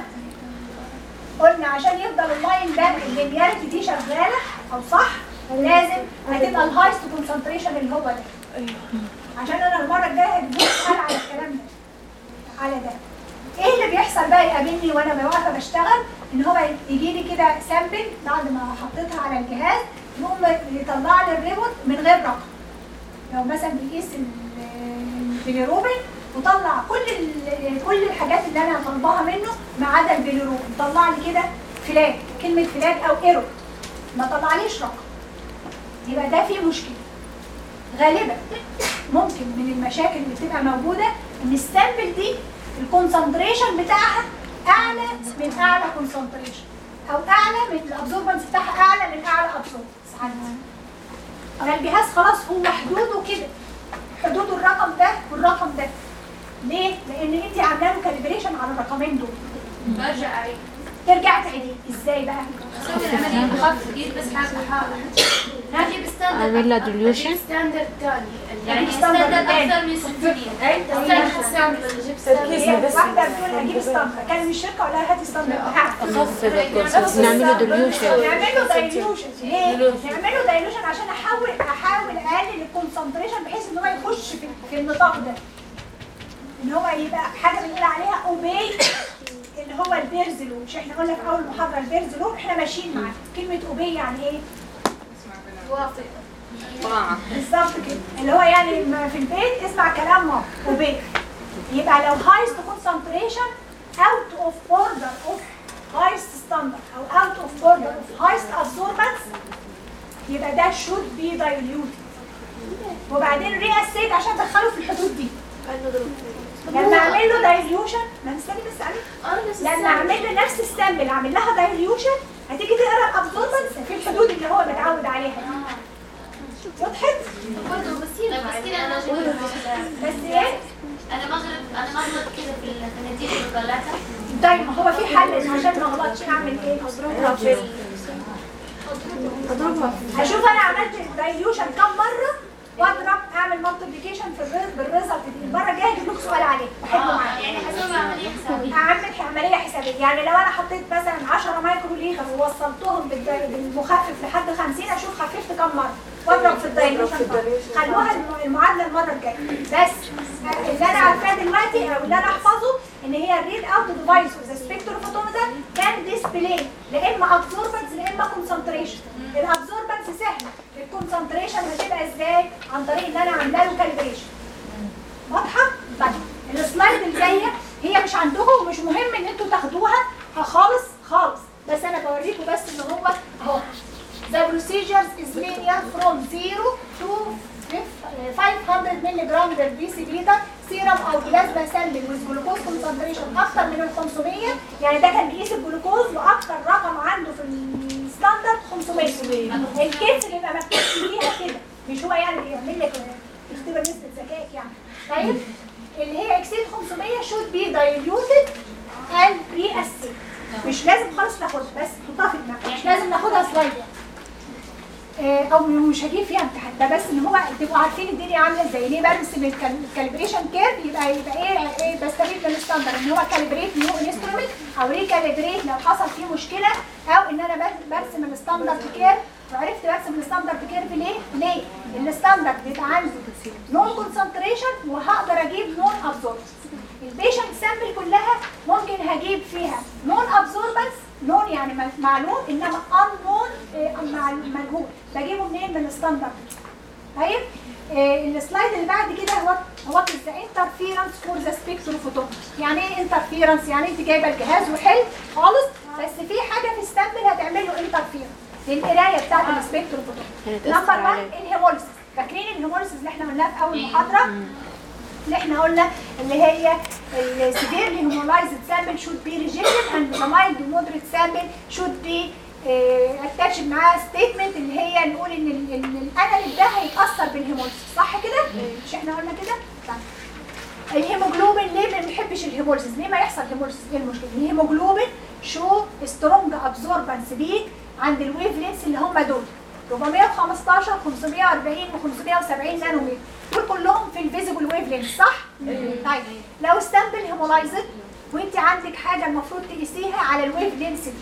قلنا عشان يفضل اللاين ده اللينياريتي دي شغاله او صح لازم هتبقى الهايست كونسنتريشن اللي هو ده عشان انا المره الجايه هتبص على الكلام ده على ده ايه اللي بيحصل بقى يقابلني وانا واقفه بشتغل ان هو يجي لي كده سامبل بعد ما حطيتها على الجهاز يقوم يطلع لي الريبوت من غير رقم لو مثلا بيقيس ال- البيليروبين وطلع كل ال- كل الحاجات اللي انا طالباها منه ما عدا البيليروبين طلع لي كده فلاج كلمه فلاج او ايرور ما طلعليش رقم يبقى ده فيه مشكله غالبا ممكن من المشاكل اللي بتبقى موجوده ان السامبل دي الكونسنتريشن بتاعها اعلى من اعلى كونسنتريشن او اعلى من الابزوربنس بتاعها اعلى من اعلى ابزوربنس عندي فالجهاز خلاص هو حدوده كده حدود الرقم ده والرقم ده ليه؟ لان انت عامله له كاليبريشن على الرقمين دول برجع عليه ترجع تعيديه ازاي بقى؟ اسوي العمليه بخفف اجيب بس حاجه حاجه اجيب ستاندرد أعمل لها dilution. ستاندرد ثاني يعني ستاندرد ستاندرد تاني. اكثر من 600 ستاندرد سامبل اجيب تركيز. هي بس واحده بتقول اجيب ستاندرد كان من الشركه ولا لها هاتي ستاندرد خفض الكونسنت نعمله ديليوشن نعمله دايلوشن ليه؟ نعمله دايلوشن عشان احاول احاول اقلل الكونسنتريشن بحيث ان هو يخش في, في النطاق ده ان هو يبقى حاجه بنقول عليها اوبي اللي هو البيرزلو مش احنا قلنا في اول محاضره البيرزلو احنا ماشيين معاه كلمه اوبي يعني ايه؟ وافق بالظبط كده اللي هو يعني ما في البيت اسمع كلام ماما وبيت يبقى لو هايست كونسنتريشن اوت اوف اوردر اوف هايست ستاندرد او اوت اوف اوردر اوف هايست ابزوربنس يبقى ده شود بي دايليوتد وبعدين ريأسيت عشان ادخله في الحدود دي لما اعمل له دايليوشن ما نستني بس عليه لما اعمل له نفس السامبل اعمل لها دايليوشن هتيجي تقرا الابزوربنس في الحدود اللي هو متعود عليها وضحت؟ برضه بس بس كده انا بس ايه؟ انا مغرب انا مغرب كده في النتيجه الثلاثه طيب ما هو في حل إن عشان ما اغلطش اعمل ايه؟ هشوف انا عملت دايليوشن كم مره واضرب اعمل مالتيبيكيشن في الريز بالريزلت دي المره الجايه اجيب لكم سؤال عليه بحبه معايا يعني حسب عمليه حسابيه اعمل عمليه حسابيه يعني لو انا حطيت مثلا 10 مايكرو ليتر ووصلتهم بالد- بالمخفف لحد 50 اشوف خففت كم مره واضرب في الدايليوشن خلوها الم- المعادله المره الجايه بس اللي انا عارفاه دلوقتي او اللي انا احفظه ان هي الريد اوت ديفايس وذ سبيكتروفوتومتر كان ديسبلاي لا اما ابزوربنس لا اما كونسنتريشن الابزوربنس سهله الكونسنتريشن هتبقى ازاي عن طريق ان انا عامله له كاليبريشن واضحه طيب السلايد الجايه هي مش عندكم ومش مهم ان انتوا تاخدوها خالص خالص بس انا بوريكم بس ان هو اهو The procedures is linear from 0 to 500 ملغ per deciliter سيرم او بلازما سامبل with glucose concentration اكتر من ال 500 يعني ده كان بيقيس الجلوكوز واكتر رقم عنده في الستاندرد 500 الكيس اللي يبقى مكتوب فيها كده مش هو يعني بيعمل لك يختبر نسبه ذكائك يعني طيب اللي هي اكسيد 500 should be diluted and pre-acid مش لازم خالص ناخدها بس حطها في دماغك مش لازم ناخدها سلايد يعني. آه، او مش هجيب فيها امتحان ده بس ان هو تبقوا عارفين الدنيا عامله ازاي ليه برسم الكاليبريشن كيرف يبقى يبقى ايه, إيه بستفيد من الستاندر ان هو كاليبريت نيو انسترومنت او ريكاليبريت لو حصل فيه مشكله او ان انا بر- برسم الستاندرد كيرف وعرفت برسم الستاندرد كيرف ليه؟ ليه؟ الستاندرد بيبقى عنده نون كونسنتريشن وهقدر اجيب نون ابزوربنس البيشنت سامبل كلها ممكن هجيب فيها نون ابزوربنس نون يعني مل- معلوم انما ان نون مجهول بجيبه منين من الستاندرد طيب آه، السلايد اللي بعد كده هو هو ذا انترفيرنس فور ذا سبيكتروفوتون يعني ايه انترفيرنس يعني انت جايبه الجهاز وحل خالص بس في حاجه في السامبل هتعمل له انترفير للقرايه بتاعت السبيكتروم هتأثر نمبر 1 عليه. الهيموليسيس فاكرين الهيموليسيس اللي احنا قلناه في اول محاضره اللي احنا قلنا اللي هي السيفيرلي هيمولايزد سامبل شود بي ريجكتد اند ذا مايلد مودريت سامبل شود بي اتاتش معاها ستيتمنت اللي هي نقول ان ال- ان الاناليت ده هيتاثر بالهيموليسيس صح كده؟ مش احنا قلنا كده؟ طيب. الهيموجلوبين ليه ما بنحبش الهيموليسيس؟ ليه ما يحصل هيموليسيس؟ ايه المشكله؟ الهيموجلوبين شو سترونج ابزوربنس بيك عند الويف لينس اللي هم دول 415 540 و570 نانومتر دول كلهم في الفيزيبل ويف لينس صح؟ طيب لو السامبل هيمولايزد وانت عندك حاجه المفروض تقيسيها على الويف لينس دي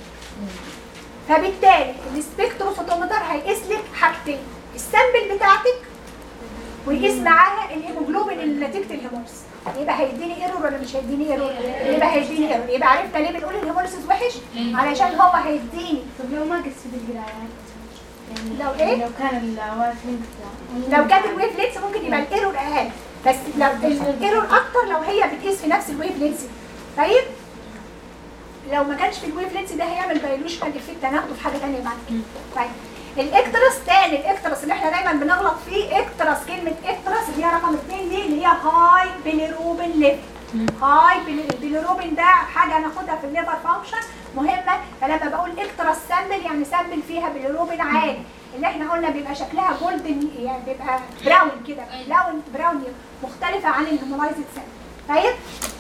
فبالتالي السبكتروفوتومتر هيقيس لك حاجتين السامبل بتاعتك ويقيس معاها الهيموجلوبين اللي نتيجه الهيموليسيس يبقى هيديني ايرور ولا مش هيديني ايرور يبقى هيديني ايرور يبقى عرفنا ليه بنقول الهيموليسيس وحش علشان هو هيديني طب لو ما قست بالقرايات لو ايه لو كان الوايف لينك لو كانت الويف لينس ممكن يبقى الايرور اقل بس لو الايرور اكتر لو هي بتقيس في نفس الويف لينس دي. طيب لو ما كانش في الويف لينس ده هيعمل دايلوشن افكت هناخده في حاجه ثانيه بعد كده طيب الاكترس تاني الاكترس اللي احنا دايما بنغلط فيه اكترس كلمه اكترس اللي هي رقم اثنين دي اللي هي هاي بيليروبين ليفل هاي بيلي- بيليروبين ده حاجه هناخدها في الليفر فانكشن مهمه فلما بقول اكترس سامبل يعني سامبل فيها بيليروبين عالي اللي احنا قلنا بيبقى شكلها جولدن يعني بيبقى براون كده براون براون مختلفه عن الهيمولايزد سامبل طيب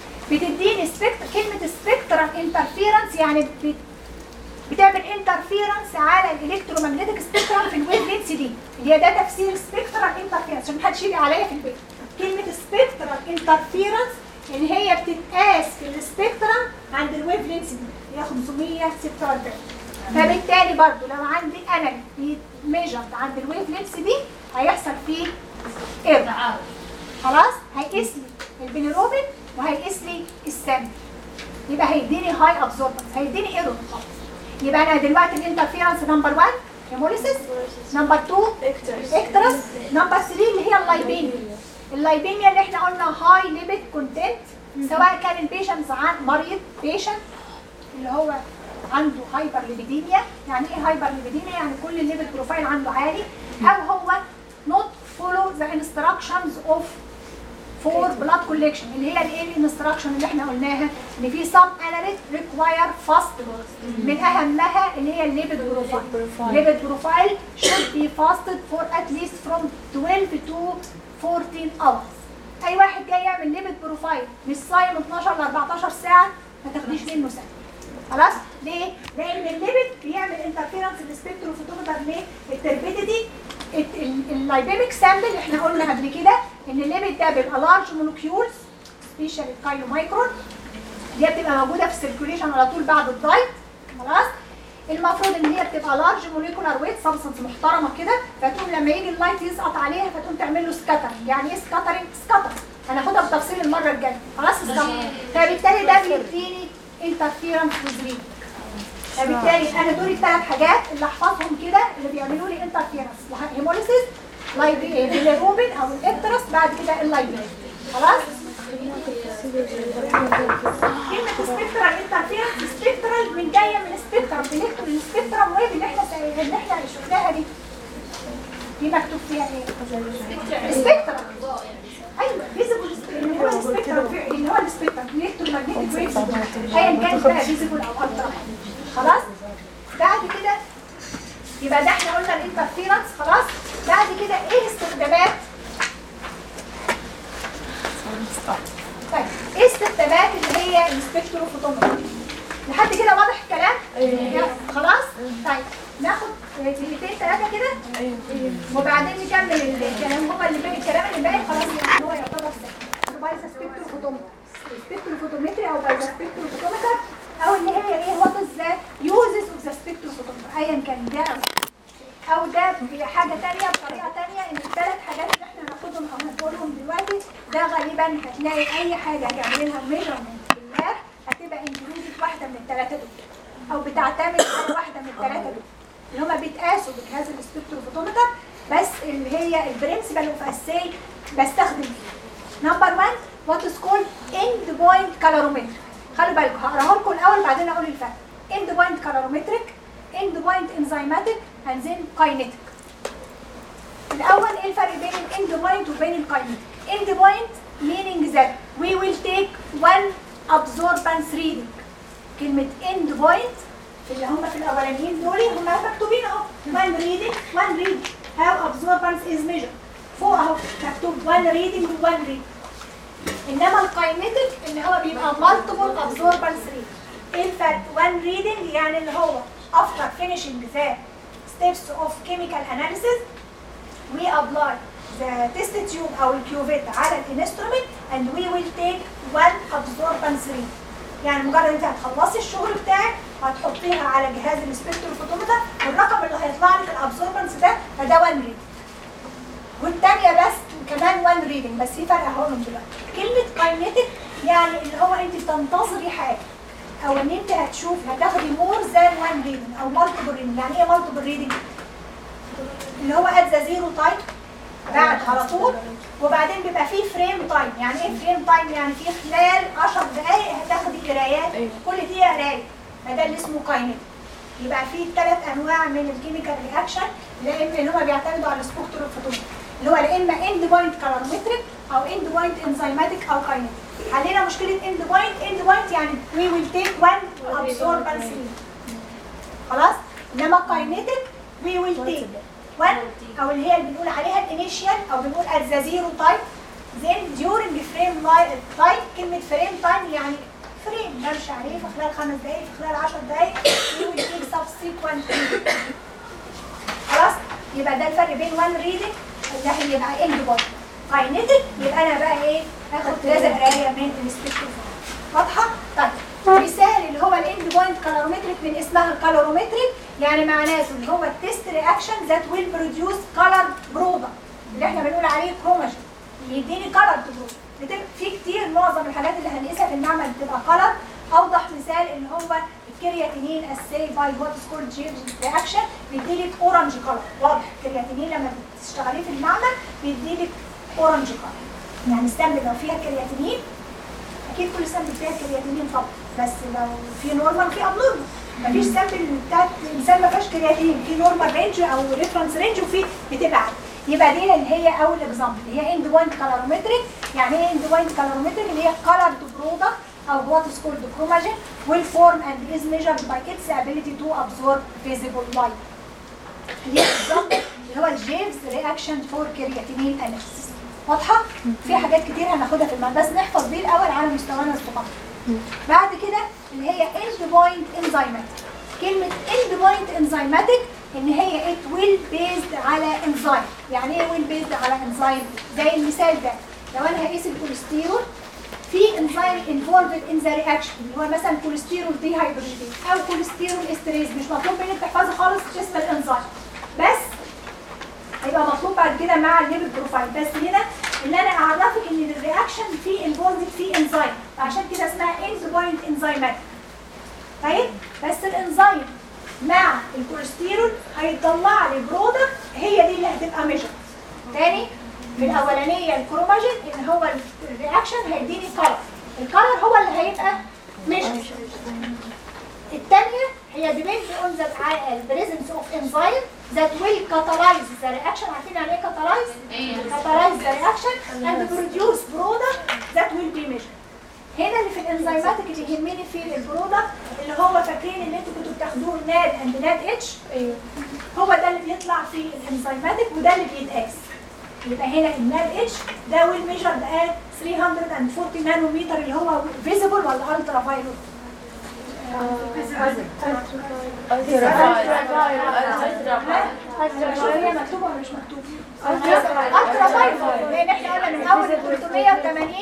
بتديني سبكتر كلمه سبكترال انترفيرنس يعني بت بتعمل انترفيرنس على الالكترومagnetic سبيكترم في الويف لينس دي اللي هي ده تفسير سبيكترال انترفيرنس عشان محدش يجي عليا في البيت كلمه سبيكترال انترفيرنس اللي هي بتتقاس في السبيكترم عند الويف لينس دي اللي هي 546 فبالتالي برضو لو عندي انا ميجرد عند الويف لينس دي هيحصل فيه ايرور خلاص هيقيس لي البيليروبين وهيقيس لي السم يبقى هيديني هاي ابزوربنس هيديني ايرور خالص يبقى انا دلوقتي الانترفيرنس نمبر 1 هيموليسيس نمبر 2 اكترس نمبر 3 اللي هي اللايبيميا اللايبيميا اللي احنا قلنا هاي ليبيد كونتنت سواء كان البيشنت عن مريض بيشنت اللي هو عنده هايبر ليبيديميا يعني ايه هايبر ليبيديميا يعني كل الليبيد بروفايل عنده عالي او هو not follow the instructions of فور بلاد كوليكشن اللي هي الايه الانستراكشن اللي احنا قلناها ان في سم اناليت ريكواير فاست من اهمها اللي هي الليبيد بروفايل الليبيد بروفايل should be fasted for at least from 12 to 14 hours اي واحد جاي يعمل ليبيد بروفايل مش صايم 12 ل 14 ساعه ما تاخديش منه سنه خلاص ليه؟ لان الليبيد بيعمل انترفيرنس بالسبكتروفوتومتر ليه؟ التربيديتي اللايبيميك سامبل احنا قلنا قبل كده ان الليبيد ده بيبقى لارج مولكيولز سبيشال الكايلو مايكرون دي بتبقى موجوده في السيركوليشن على طول بعد الدايت خلاص المفروض ان هي بتبقى لارج موليكولار ويت سبستنس محترمه كده فتقوم لما يجي اللايت يسقط عليها فتقوم تعمل له سكاترنج يعني ايه سكاترنج سكاتر هناخدها بتفصيل المره الجايه خلاص سكاتر فبالتالي ده بيديني انترفيرنس وزريد فبالتالي انا دول الثلاث حاجات اللي احفظهم كده اللي بيعملوا لي انترفيرنس هيموليسيس لايبيروبين او الاكترس بعد كده اللايبين خلاص كلمة سبيكترال انترفيرنس سبيكترال من جاية من سبيكترم بنكتب السبيكترم ويف اللي احنا اللي احنا شفناها دي دي مكتوب فيها ايه؟ سبيكترم ايوه فيزيبل اللي هو السبيكترم اللي هو السبيكترم الكترومagnetic ويفز ايا كانت بقى فيزيبل او الترا خلاص بعد كده يبقى ده احنا قلنا الانترفيرنس خلاص بعد كده ايه استخدامات طيب ايه استخدامات اللي هي السبكتروفوتومتر لحد كده واضح الكلام خلاص طيب ناخد دقيقتين ثلاثه كده وبعدين نكمل الكلام هما اللي باقي الكلام اللي باقي خلاص يعني هو يعتبر سهل بايزا سبكتروفوتومتر سبكتروفوتومتري او بايزا سبكتروفوتومتر او اللي هي ايه وات از ذا يوزز اوف ذا سبكتروفوتومتر ايا كان ده او او ده بحاجه ثانيه بطريقه ثانيه ان الثلاث حاجات اللي احنا هناخدهم او هنقولهم دلوقتي ده غالبا هتلاقي اي حاجه هتعمل لها ميجرمنت في اللاب هتبقى انكلوزيف واحده من الثلاثه دول او بتعتمد على واحده من الثلاثه دول اللي هم بيتقاسوا بجهاز السبكتروفوتومتر بس اللي هي البرنسبل اوف اساي بستخدم فيه نمبر 1 وات از كولد اند بوينت كالورومتر خلوا بالكم هقراها لكم الاول بعدين اقول الفرق end point calorimetric end point enzymatic and then kinetic الاول ايه الفرق بين الاند بوينت وبين الكاينيتيك end point meaning that we will take one absorbance reading كلمة end point في اللي هم في الاولانيين دول هم مكتوبين اهو one reading one reading how absorbance is measured فوق اهو مكتوب one reading one reading انما الكاينيتيك اللي هو بيبقى multiple absorbance reading ايه الفرق one reading يعني اللي هو after finishing the steps of chemical analysis we apply the test tube او الكيوفيت على الانسترومنت and we will take one absorbance reading يعني مجرد انت هتخلصي الشغل بتاعك هتحطيها على جهاز السبكتروفوتومتر والرقم اللي هيطلع لك الابسوربنس ده فده 1 ريدنج والتانية بس كمان 1 ريدنج بس في فرق هقولهم دلوقتي كلمة كاينيتيك يعني اللي هو انت بتنتظري حاجة او ان انت هتشوفي هتاخدي مور ذان 1 ريدنج او مالتيبل ريدنج يعني ايه مالتيبل ريدنج؟ اللي هو ات ذا زيرو تايم بعد على طول وبعدين بيبقى فيه فريم تايم يعني ايه فريم تايم يعني في خلال 10 دقائق هتاخدي قرايات كل دقيقه قرايه فده اللي اسمه كاينيك يبقى فيه ثلاث انواع من الكيميكال رياكشن لا اما اللي هم بيعتمدوا على السبكتروفوتومتر اللي هو يا اما اند بوينت كالورمتريك او اند بوينت انزيماتيك او كاينيك حلينا مشكله اند بوينت اند بوينت يعني وي ويل تيك وان ابسوربنس خلاص انما كاينيتيك وي ويل تيك وان او اللي هي اللي بنقول عليها الانيشيال او بنقول at the zero time then during frame li- time كلمة فريم تايم يعني فريم بمشي عليه في خلال خمس دقايق في خلال 10 دقايق you will take subsequent reading. خلاص يبقى ده الفرق بين one reading اللي هي يبقى end body kinetic يبقى انا بقى ايه هاخد كذا قرايه من السبيكتر واضحه؟ طيب مثال اللي هو الاند بوينت كالورومتريك من اسمها الكالورومتريك يعني معناته اللي هو التست رياكشن ذات ويل بروديوس كلر برودكت اللي احنا بنقول عليه كروماجين يديني كلر برودكت في كتير معظم الحاجات اللي هنقيسها في المعمل بتبقى كلر اوضح مثال اللي هو الكرياتينين السي باي وات سكول جيمز رياكشن بيديلك اورنج كلر واضح الكرياتينين لما بتشتغليه في المعمل بيديلك اورنج كلر يعني السامبل لو فيها كرياتينين اكيد كل سامبل فيها كرياتينين طبعا بس لو في نورمال في ابنورمال مفيش سامبل بتاعت انسان ما فيهاش كرياتين في نورمال رينج او ريفرنس رينج وفي بتبقى عاليه يبقى دي اللي هي اول اكزامبل اللي هي اند بوينت كالورومتريك يعني ايه اند بوينت كالورومتريك اللي هي كالرد برودكت او what is called chromagen will form and is measured by its ability to absorb visible light اللي هي example اللي هو الجيمس رياكشن فور كرياتينين اناليسيس واضحه في حاجات كتير هناخدها في المادة بس نحفظ دي الاول على مستوانا الصغير بعد كده اللي هي end point enzymatic كلمة end point enzymatic ان هي it will based على enzyme يعني ايه will based على enzyme زي المثال ده لو انا هقيس الكوليسترول في enzyme involved in the reaction اللي هو مثلا كوليسترول دي هيدروجين او كوليسترول استريز مش مطلوب منك تحفظي خالص اسم الانزيم بس هيبقى مطلوب بعد كده مع الليبل بروفايل بس هنا ان انا اعرفك ان الرياكشن فيه انفولد فيه انزيم عشان كده اسمها اند بوينت انزيمات طيب بس الانزيم مع الكوليسترول هيطلع لي برودكت هي دي اللي هتبقى ميجر تاني في الاولانيه الكروماجين ان هو الرياكشن هيديني كلر الكلر هو اللي هيبقى ميجر الثانيه هي depends on the presence of enzyme that will catalyze the reaction عارفين يعني ايه catalyze؟ catalyze the reaction and produce product that will be measured هنا اللي في الانزيماتيك اللي يهمني فيه البرودكت اللي هو فاكرين ان انتوا كنتوا بتاخدوه ناد اند ناد اتش هو ده اللي بيطلع في الانزيماتيك وده اللي بيتقاس يبقى هنا الناد اتش ده ويل ميجر ده 340 نانومتر اللي هو فيزيبل ولا الترا فايلوت شوف هي مكتوبه ولا مش مكتوبه الترا فايلوت لان احنا قلنا من اول 380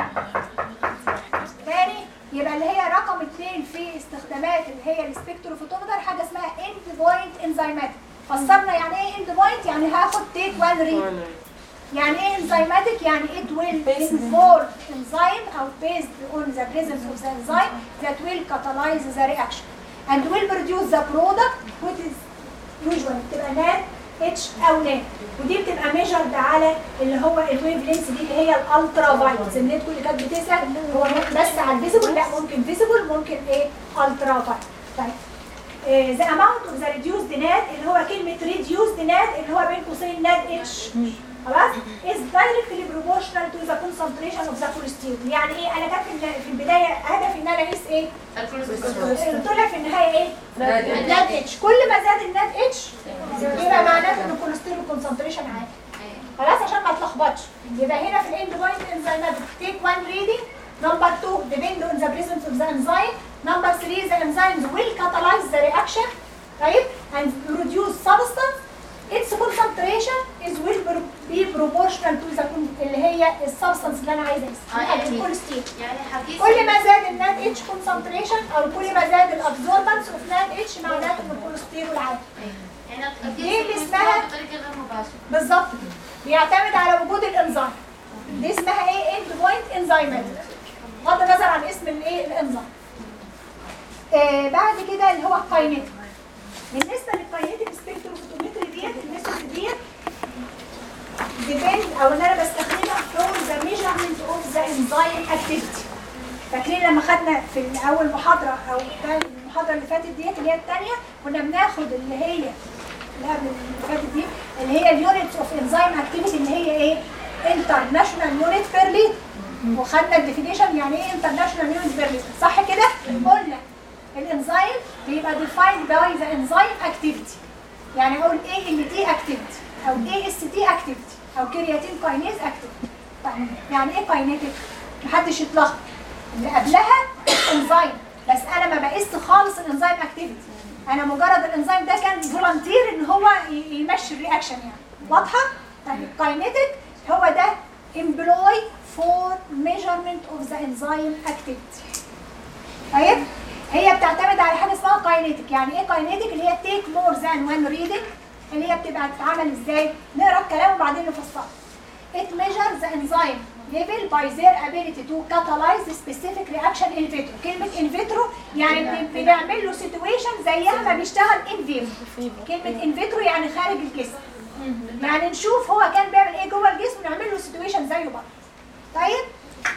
تاني يبقى اللي هي رقم اثنين في استخدامات اللي هي السبكتروفوتومتر حاجه اسمها اند بوينت انزيماتيك فسرنا يعني ايه اند بوينت يعني هاخد تيك وان ريد يعني ايه enzymatic يعني it will involve enzyme or based on the presence of the enzyme that will catalyze the reaction and will produce the product which is usually بتبقى NAD H او NAD ودي بتبقى measured على اللي هو الويف لينس دي اللي هي الالترا فايلوت النت كل كانت بتسال هو بس على الفيزيبل لا ممكن فيزيبل ممكن ايه الترا فايلوت طيب ذا اماونت اوف ذا ريديوسد ناد اللي هو كلمه ريديوسد ناد اللي هو بين قوسين ناد اتش خلاص is directly proportional to the concentration of the cholesterol يعني ايه انا كانت في- في البدايه هدفي ان انا اقيس ايه قلت لك في النهايه ايه الناد اتش كل ما زاد الناد اتش يبقى معناته ان الكوليسترول كونسنتريشن عالي خلاص عشان ما تلخبطش يبقى هنا في الاند بوينت انزيمات تيك 1 reading number 2 depend on the presence of the enzyme number 3 the enzymes will catalyze the reaction طيب and produce substance its concentration is will be proportional to the con- اللي هي السبستانس اللي انا عايزه آه، اقيسها يعني- الكوليسترول يعني حقيقي كل ما زاد النات اتش كونسنتريشن او كل ما زاد الابزوربنس اوف نات اتش معناته ان الكوليسترول عالي يعني أكيد دي اللي الكوليسترول اسمها- بطريقه غير مباشره بالظبط كده بيعتمد على وجود الانزيم دي اسمها ايه اند بوينت انزيمات بغض النظر عن اسم الايه الانزيم آه بعد كده اللي هو الكاينيتيك بالنسبه للكاينيتيك سبيكتروفوتومتري ديت الميثود ديت ديبند او ان انا بستخدمها فور ذا ميجرمنت اوف ذا انزيم اكتيفيتي فاكرين لما خدنا في اول محاضره او تاني المحاضره اللي فاتت ديت اللي هي الثانيه كنا بناخد اللي هي اللي قبل اللي فاتت دي اللي هي اليونتس اوف انزيم اكتيفيتي اللي هي ايه انترناشونال يونت بير لتر وخدنا الديفينيشن يعني ايه انترناشونال يونت بير لتر صح كده قلنا الانزيم بيبقى ديفايند باي ذا انزيم اكتيفيتي يعني اقول ايه ال تي اكتيفيتي او اي اس تي اكتيفيتي او كرياتين كاينيز اكتيفيتي طيب يعني ايه كاينيتيك محدش يتلخبط اللي قبلها انزيم بس انا ما بقيس خالص الانزيم اكتيفيتي انا مجرد الانزيم ده كان فولنتير ان هو ي- يمشي الرياكشن يعني واضحه طيب الكاينيتيك هو ده employ for measurement of the enzyme activity طيب هي بتعتمد على حاجه اسمها كاينيتيك يعني ايه كاينيتيك اللي هي تيك مور ذان وان ريدنج اللي هي بتبقى بتتعمل ازاي نقرا الكلام وبعدين نفسره it measures the enzyme level by their ability to catalyze the specific reaction in vitro كلمة in vitro يعني بن- بنعمل له situation زيها ما بيشتغل in vivo كلمة in vitro يعني خارج الجسم يعني نشوف هو كان بيعمل ايه جوه الجسم ونعمل له situation زيه بره طيب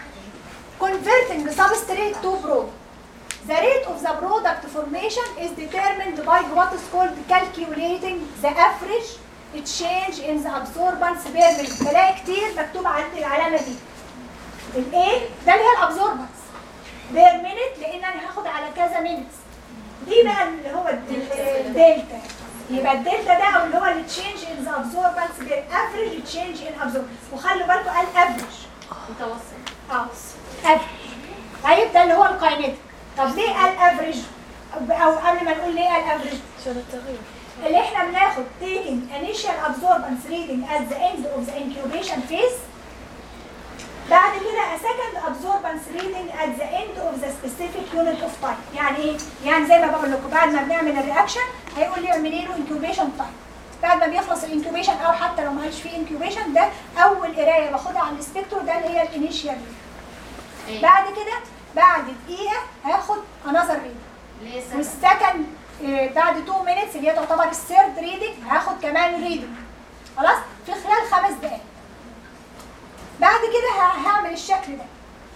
converting substrate to product The rate of the product formation is determined by what is called calculating the average change in the absorbance per minute. بلاقي كتير مكتوب عندي العلامة دي. ال A ده اللي هي الابزوربنس بير minute لأن أنا هاخد على كذا minutes. دي بقى اللي هو الد- الدلتا. يبقى الدلتا ده أو اللي هو ال change in the absorbance بير average change in absorbance. وخلوا بالكم قال average. متوسط اه افريج طيب ده اللي هو الكاينيتيك طب ليه قال افريج او قبل ما نقول ليه قال افريج عشان التغيير اللي احنا بناخد taking initial absorbance reading at the end of the incubation phase بعد كده a second absorbance reading at the end of the specific unit of time يعني ايه؟ يعني زي ما بقول لكم بعد ما بنعمل الرياكشن هيقول لي اعملي له incubation time بعد ما بيخلص الانكيوبيشن او حتى لو ما كانش فيه انكيوبيشن ده اول قرايه باخدها على السبيكتور ده اللي هي الانيشيال ايه بعد كده بعد دقيقه هاخد انذر ريدنج ليه السبب؟ والسكند آه، بعد 2 مينتس اللي هي تعتبر الثيرد ريدنج هاخد كمان ريدنج خلاص في خلال خمس دقائق بعد كده ه- هعمل الشكل ده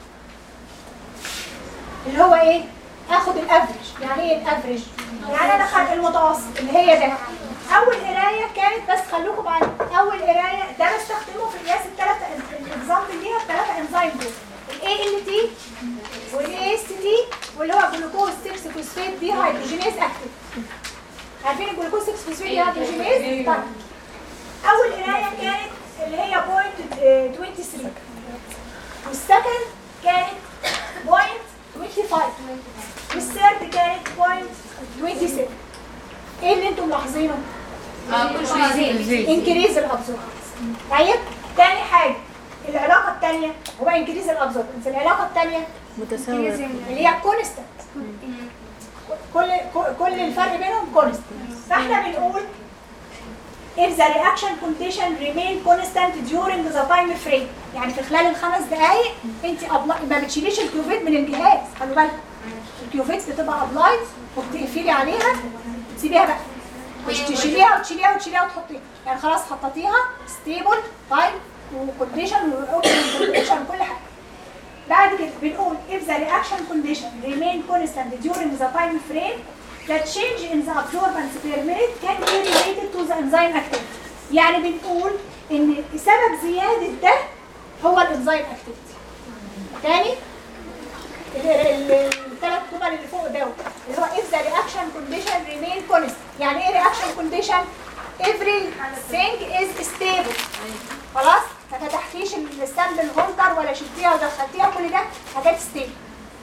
اللي هو ايه اخد الافريج يعني ايه الافريج يعني انا خد المتوسط اللي هي ده اول قرايه كانت بس خلوكم معايا اول قرايه ده بستخدمه في قياس الثلاثه الاكزامبل ليها الثلاثه انزيم دول الاي ال تي والاي اس تي واللي هو جلوكوز 6 فوسفات دي هيدروجينيز اكتف عارفين الجلوكوز 6 فوسفات دي هيدروجينيز طيب اول قرايه كانت اللي هي بوينت 23 والسكند كانت بوينت 25 والثيرد كانت بوينت 27 ايه اللي انتم ملاحظينه؟ اه كل شويه يزيد انكريز الابزوربنس طيب تاني حاجه العلاقه الثانيه هو انكريز الابزوربنس العلاقه الثانيه متساوي اللي هي كونستنت كل كل الفرق بينهم كونستنت فاحنا بنقول if the reaction condition remain constant during the time frame يعني في خلال الخمس دقائق انت أبلا... ما بتشيليش الكيوفيت من الجهاز خلوا بالك الكيوفيت بتبقى ابلايد وبتقفلي عليها تسيبيها بقى مش تشيليها وتشيليها وتشيليها وتحطيها يعني خلاص حطيتيها ستيبل تايم وكونديشن وكونديشن كل حاجه بعد كده بنقول if the reaction condition remain constant during the time frame that change in the absorbance per minute can be related to the enzyme activity يعني بنقول ان سبب زياده ده هو الانزيم اكتيفيتي تاني الثلاث جمل اللي فوق دول اللي هو if the reaction condition remain constant يعني ايه reaction condition everything is stable خلاص ما فتحتيش السامبل هولدر ولا شلتيها ودخلتيها كل ده حاجات ستيبل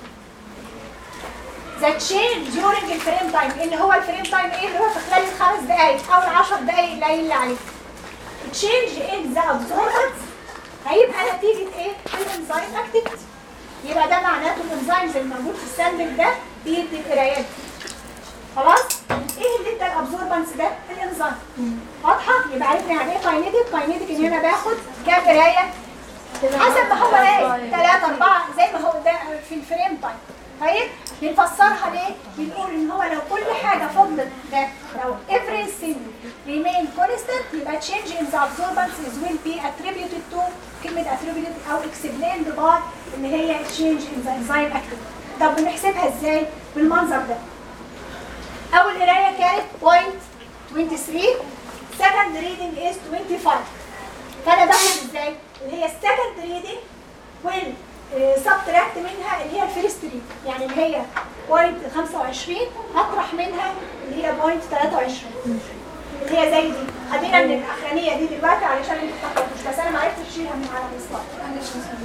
ذا تشينج during الفريم تايم ان هو الفريم تايم ايه اللي هو في خلال الخمس دقائق او العشر دقائق اللي قايل لي عليه تشينج ان ذا absorbance هيبقى نتيجه ايه؟ الانزيم اكتيفيتي يبقى ده معناته الانزيمز اللي موجود في السامبل ده بيدي القرايات دي. خلاص؟ ايه اللي ادى الابزوربنس ده؟ الانزيم واضحه؟ يبقى عرفنا يعني ايه كاينيتيك؟ كاينيتيك ان انا باخد كام قرايه؟ حسب ما هو قايل 3 4 زي ما هو ده في الفريم تايم طيب بنفسرها ليه؟ بنقول ان هو لو كل حاجه فضلت ده لو everything remain constant يبقى change in the absorbance is will be attributed to كلمه attributed او explained by ان هي change in the enzyme activity طب بنحسبها ازاي؟ بالمنظر ده اول قرايه كانت 0.23 second reading is 25 فانا باخد ازاي؟ اللي هي السكند ريدنج وال سبتراكت منها اللي هي الفيرست ريدنج يعني اللي هي بوينت 25 هطرح منها اللي هي بوينت 23 اللي هي زي دي خلينا من الاخرانيه دي دلوقتي علشان انتوا تفتكروش بس انا ما عرفتش اشيلها من على السلايد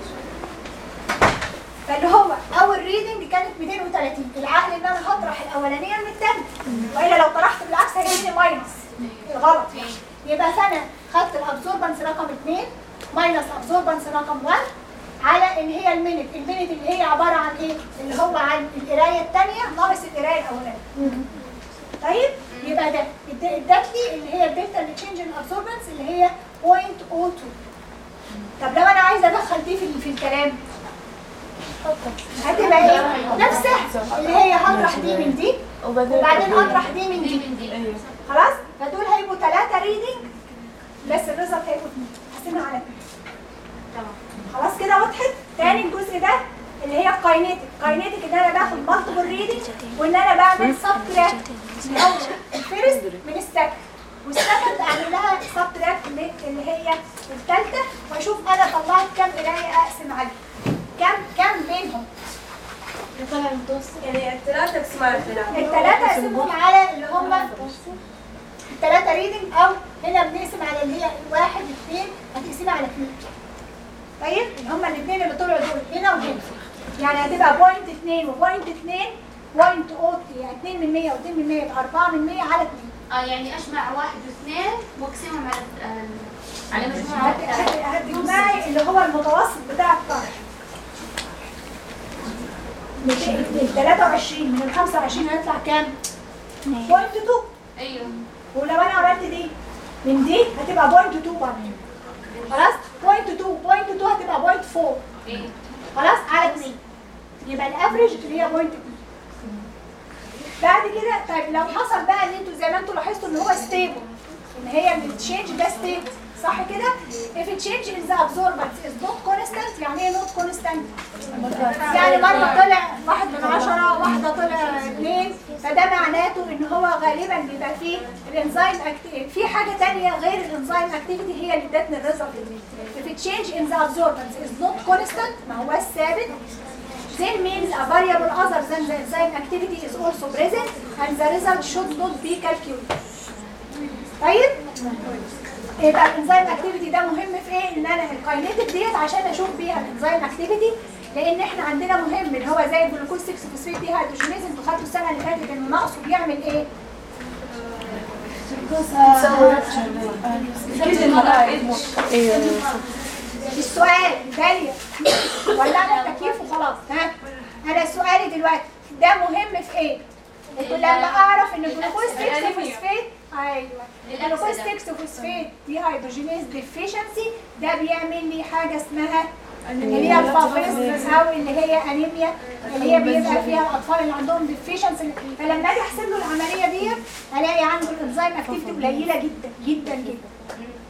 فاللي هو اول ريدنج كانت 230 العقل ان انا هطرح الاولانيه من الثانيه والا لو طرحت بالعكس هيجيني ماينس الغلط يعني يبقى فانا خدت الابزوربنس رقم 2 ماينس ابزوربنس رقم 1 على اللي هي المينت المينت اللي هي عباره عن ايه اللي هو عن القرايه الثانيه ناقص القرايه الاولانيه طيب يبقى ده الد- ادت لي اللي هي الدلتا اللي تشينج الابزوربنس اللي هي 0.02 طب لو انا عايزه ادخل دي في في الكلام هتبقى ايه نفسها اللي هي هطرح دي من دي وبعدين اطرح دي من دي خلاص فدول هيبقوا ثلاثة ريدنج بس الريزلت هيبقوا اثنين قسمها على اثنين خلاص كده وضحت تاني الجزء ده اللي هي الكاينيتيك كاينيتيك ان انا باخد مالتيبل ريدنج وان انا بعمل سبتراكت او الفيرست من السكند والسكند اعمل لها سبتراكت من اللي هي الثالثه واشوف انا طلعت كام قرايه اقسم عليها كام كام بينهم طلع المتوسط يعني الثلاثة اقسم على الثلاثة الثلاثه اقسمهم على اللي هم الثلاثه ريدنج او هنا بنقسم على اللي هي واحد اثنين هتقسمها على اثنين طيب هما الاثنين اللي طلعوا دول هنا وهنا يعني هتبقى بوينت اثنين وبوينت اثنين بوينت اوت يعني 2 من 100 و2 من 100 يبقى 4 من 100 على 2 اه يعني اجمع واحد واثنين واقسمهم على آه، على مجموعة هت- هت- هتجمعي اللي هو المتوسط بتاع الطرح ال 23 من ال 25 هيطلع كام؟ بوينت 2 ايوه ولو انا عملت دي من دي هتبقى بوينت 2 برضه خلاص بوينت 2 بوينت 2 هتبقى بوينت 4 ايه خلاص على 2 يبقى الافريج اللي هي بوينت 2 بعد كده طيب لو حصل بقى ان انتوا زي ما انتوا لاحظتوا ان هو ستيبل ان هي التشينج ده ستيبل صح كده؟ if a change in the absorbance is not constant يعني ايه not constant؟ يعني مرة طلع واحد من عشرة واحدة طلع اثنين فده معناته ان هو غالبا بيبقى فيه الانزيم acti- في حاجة تانية غير الانزيم اكتيفيتي هي اللي ادتني الريزلت if a change in the absorbance is not constant ما هو الثابت then means a variable other than the enzyme activity is also present and the result should not be calculated. طيب؟ يبقى الانزيم اكتيفيتي ده مهم في ايه؟ ان انا الكاينيتيك ديت عشان اشوف بيها الانزيم اكتيفيتي لان احنا عندنا مهم اللي هو زي الجلوكوز 6 فوسفيت دي هيدروجينيز انتوا خدتوا السنه اللي فاتت انه ناقصه بيعمل ايه؟ ايوه السؤال داليا ولعنا التكييف وخلاص ها انا سؤالي دلوقتي ده مهم في ايه؟ انتوا لما اعرف ان الجلوكوز 6 فوسفيت ايوه الجلوكوز 6 فوسفيت دي هيدروجينيز ديفيشنسي ده بيعمل لي حاجه اسمها اللي هي الفافيز او اللي هي انيميا اللي هي بيبقى فيها الاطفال اللي عندهم ديفيشنسي فلما اجي احسب له العمليه دي الاقي عنده الانزيم اكتيفيتي قليله جدا جدا جدا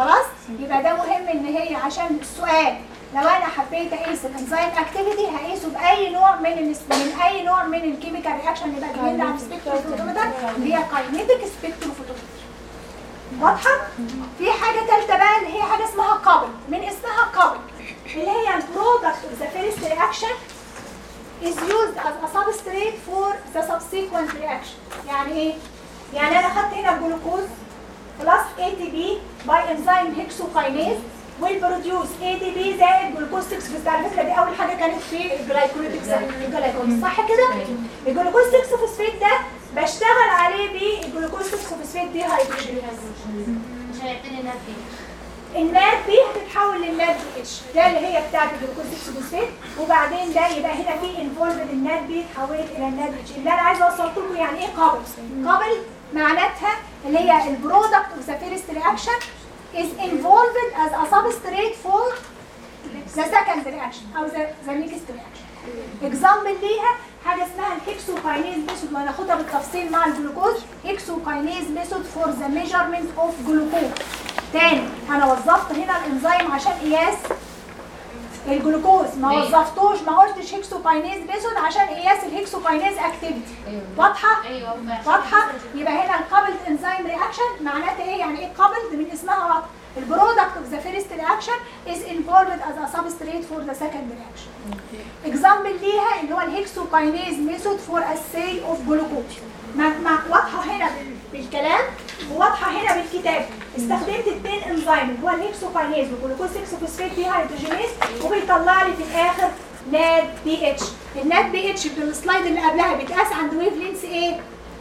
خلاص يبقى ده مهم ان هي عشان السؤال لو انا حبيت اقيس الانزيم اكتيفيتي هقيسه باي نوع من ال من اي نوع من الكيميكال رياكشن اللي بجيب على السبيكتروفوتومتر اللي هي كاينيتيك سبيكتروفوتومتر واضحه في حاجه ثالثه بقى اللي هي حاجه اسمها قابل من اسمها قابل اللي هي البرودكت اوف ذا فيرست رياكشن is used as a substrate for the subsequent reaction يعني ايه يعني انا خدت هنا الجلوكوز plus ATP by enzyme hexokinase will produce ATP زائد جلوكوز 6 فوسفات على فكره دي اول حاجه كانت في الجلايكوليتكس الجلايكوليز صح كده؟ الجلوكوز 6 فوسفات ده بشتغل عليه بالجلوكوز 6 فوسفات دي هيدروجينيز عشان يعطيني نفي النات بي هتتحول للنات بي اتش ده اللي هي بتاعت الجلوكوز 6 فوسفات وبعدين ده يبقى هنا في انفولفد النات بي اتحولت الى النات بي اتش اللي انا عايزه اوصل لكم يعني ايه قابل قابل معناتها اللي هي البرودكت اوف ذا فيرست رياكشن is involved as a substrate for the second reaction او the, the next reaction اكزامبل ليها حاجه اسمها الهكسوكاينيز ميثود وهناخدها بالتفصيل مع الجلوكوز هكسوكاينيز ميثود فور ذا ميجرمنت اوف جلوكوز تاني انا وظفت هنا الانزيم عشان قياس الجلوكوز ما وظفتوش ما قلتش هكسوكاينيز ميثود عشان قياس الهكسوكاينيز اكتيفيتي واضحه ايوه واضحه يبقى هنا الكابلد انزيم رياكشن معناتها ايه يعني ايه كابلد من اسمها واضح البرودكت اوف ذا فيرست رياكشن از involved as a substrate for the second reaction اكزامبل ليها اللي هو الهكسوكاينيز ميثود فور assay اوف جلوكوز ما ما واضحه هنا بال- بالكلام وواضحه هنا بالكتاب استخدمت اثنين انزيم اللي هو الهكسوكاينيز والجلوكوز 6 فوسفات فيها هيدروجينيز وبيطلع لي في الاخر نات بي اتش النات بي اتش في السلايد اللي قبلها بيتقاس عند ويف لينس ايه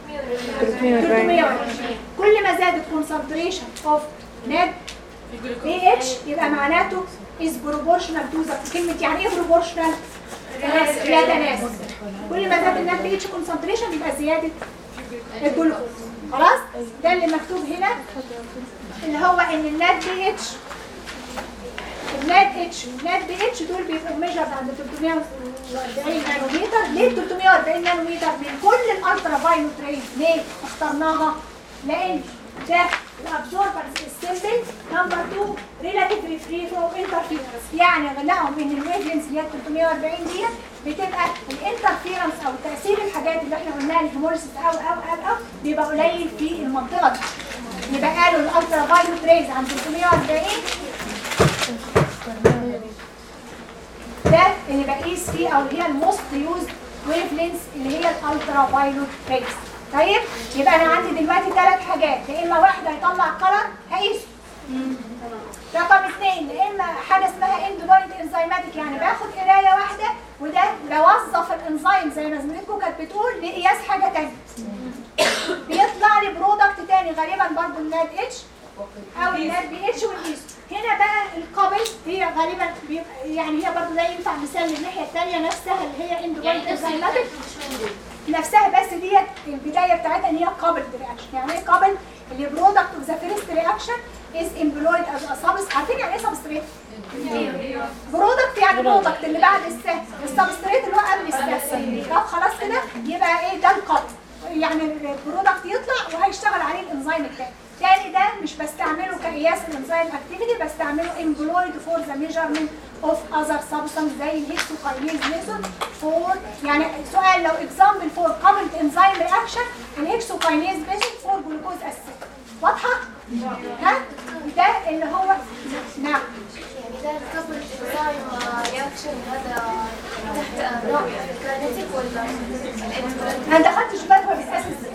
320 كل ما زاد الكونسنتريشن اوف نات بي اتش يبقى معناته is proportional to the كلمة يعني ايه proportional؟ يتناسب كل ما زاد النات بي اتش كونسنتريشن يبقى زيادة الجلوكوز خلاص؟ ده اللي مكتوب هنا اللي هو ان النات بي اتش النات اتش والنات بي اتش دول بيبقوا ميجرد عند 340 نانومتر ليه 340 نانومتر من كل الالترا فايلوت ريز ليه اخترناها لان ده الابزوربرز السيمبل نمبر 2 ريلاتيفلي فري فروم انترفيرنس يعني غناهم ان الويفلنس اللي هي 340 دي بتبقى الانترفيرنس او تاثير الحاجات اللي احنا قلناها الهيموليسيس او او او او بيبقى قليل في المنطقه دي يبقى قالوا الالترا فايلوت ريز عند 340 ده اللي بقيس فيه او اللي هي الموست يوز ويف لينس اللي هي الالترا فايلوت ريز طيب يبقى انا عندي دلوقتي ثلاث حاجات يا اما واحد هيطلع كلر هقيسه رقم اثنين يا اما حاجه اسمها اند بوينت انزيماتيك يعني باخد قرايه واحده وده بوظف الانزيم زي ما زميلتكم كانت بتقول لقياس حاجه ثانيه بيطلع لي برودكت تاني غالبا برضو الناد اتش او الناد بي اتش والقيس هنا بقى القابل هي غالبا بيبقى- يعني هي برضو زي ينفع مثال للناحيه الثانيه نفسها اللي هي اند بوينت يعني نفس انزيماتيك الفكرة شوية نفسها بس ديت البدايه بتاعتها ان هي قابل رياكشن يعني ايه قابل اللي برودكت اوف ذا فيرست رياكشن از امبلويد از ا سبس عارفين يعني ايه سبستريت برودكت يعني برودكت اللي بعد السهم السبستريت اللي هو قبل السهم طب خلاص كده يبقى ايه ده القابل يعني البرودكت يطلع وهيشتغل عليه الانزيم التاني تاني ده مش بستعمله كقياس الانزيم اكتيفيتي بستعمله امبلويد فور ذا ميجرمنت اوف اذر سبستانس زي الهيكسوكاينيز ميثود فور يعني سؤال لو اكزامبل فور قبل انزيم رياكشن الهيكسوكاينيز ميثود فور جلوكوز اسيد واضحه؟ ها؟ ده اللي هو نعم يعني ده الكبر انزيم رياكشن هذا تحت نوع كاينتيك ولا انا ما دخلتش بالك هو بيتقاس ازاي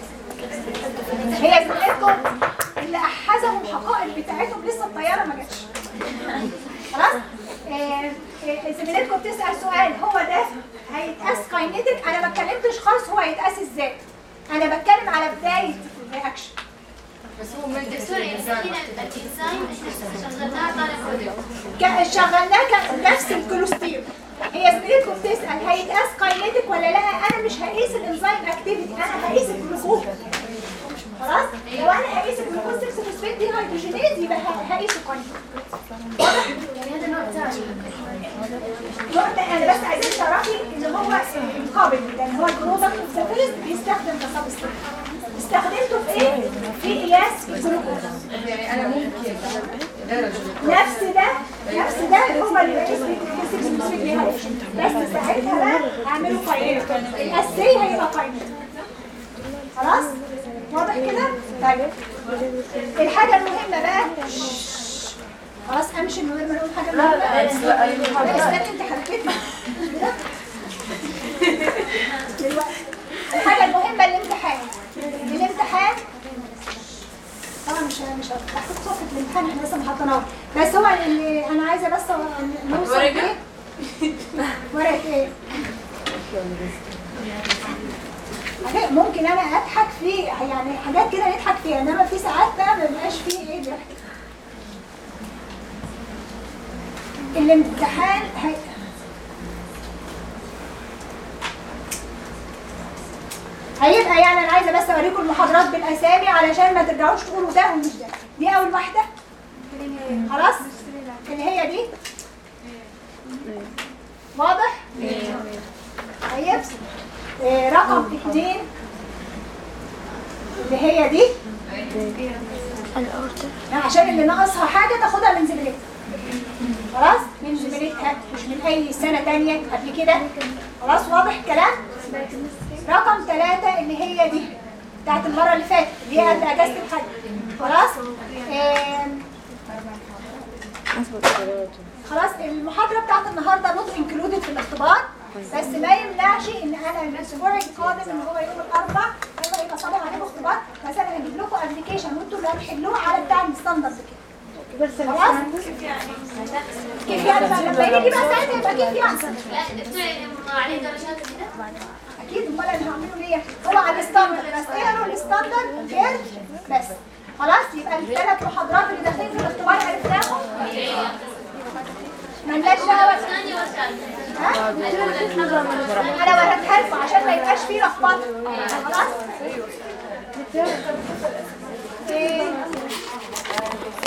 هي زميلتكم اللي حزموا الحقائق بتاعتهم لسه الطياره ما جاتش خلاص آه، آه، زميلتكم بتسال سؤال هو ده هيتقاس كاينيتك انا ما اتكلمتش خالص هو هيتقاس ازاي انا بتكلم على بدايه الرياكشن دكتور هنا الانزيم احنا شغلناه طالع برودكت ك- شغلناه ك- نفس الكولوستير هي زميلتكم بتسال هيتقاس كاينيتك ولا لا انا مش هقيس الانزيم اكتيفيتي انا هقيس الجلوكوز خلاص لو انا هقيس الجلوكوز 6 فوسفات دي هيدروجينيز يبقى ه- هقيس الكاينيتك يعني هذا نوع ثاني نقطة أنا بس عايزين تعرفي إن هو القابل لأن هو البرودكت اوف ذا فيرست بيستخدم كسبستانس استخدمته في إيه؟ في قياس الجلوكوز يعني انا ممكن نفس ده نفس ده هو اللي اسمه بس ساعتها بقى هعمله فاينل الاساسي هيبقى فاينل خلاص واضح كده طيب الحاجه المهمه بقى خلاص امشي من غير ما نقول حاجه مهمه لا استني انت حركتني كده دلوقتي الحاجه المهمه الامتحان الامتحان طبعا مش مش هحط صفحه الامتحان احنا لسه ما حطيناهوش بس هو اللي انا عايزه بس نوصل ايه ورقه ايه حاجات ممكن انا اضحك في يعني حاجات كده نضحك فيها انما في ساعات بقى ما بيبقاش فيه ايه ضحك الامتحان هي... هيبقى يعني انا عايزه بس اوريكم المحاضرات بالاسامي علشان ما ترجعوش تقولوا ده ومش ده دي اول واحده خلاص اللي هي دي واضح طيب آه، رقم اثنين اللي هي دي لا، عشان اللي ناقصها حاجه تاخدها من زميلتها خلاص من زميلتها مش من اي سنه تانية قبل كده خلاص واضح الكلام رقم ثلاثة اللي هي دي بتاعت المرة اللي فاتت اللي هي قبل اجازة الحج خلاص آم، خلاص المحاضرة بتاعت النهاردة نوت انكلودد في الاختبار بس ما يمنعش ان انا الاسبوع القادم اللي هو يوم الاربع لما يبقى صالح عليكم اختبار مثلا هجيب لكم ابلكيشن وانتوا اللي هتحلوه على بتاع الستاندرد كده خلاص كيف يعني بقى لما يجي بقى ساعتها يبقى كيف يعني لا دكتور ما عليه درجات كده اكيد امال انا هعمله ليه هو على الستاندرد بس اقروا الستاندرد غير بس خلاص يبقى الثلاث محاضرات اللي داخلين في الاختبار عرفناهم مالناش دعوه ثانية وثالثة ها؟ انا وريتها لكم عشان ما يبقاش فيه لخبطه خلاص إيه،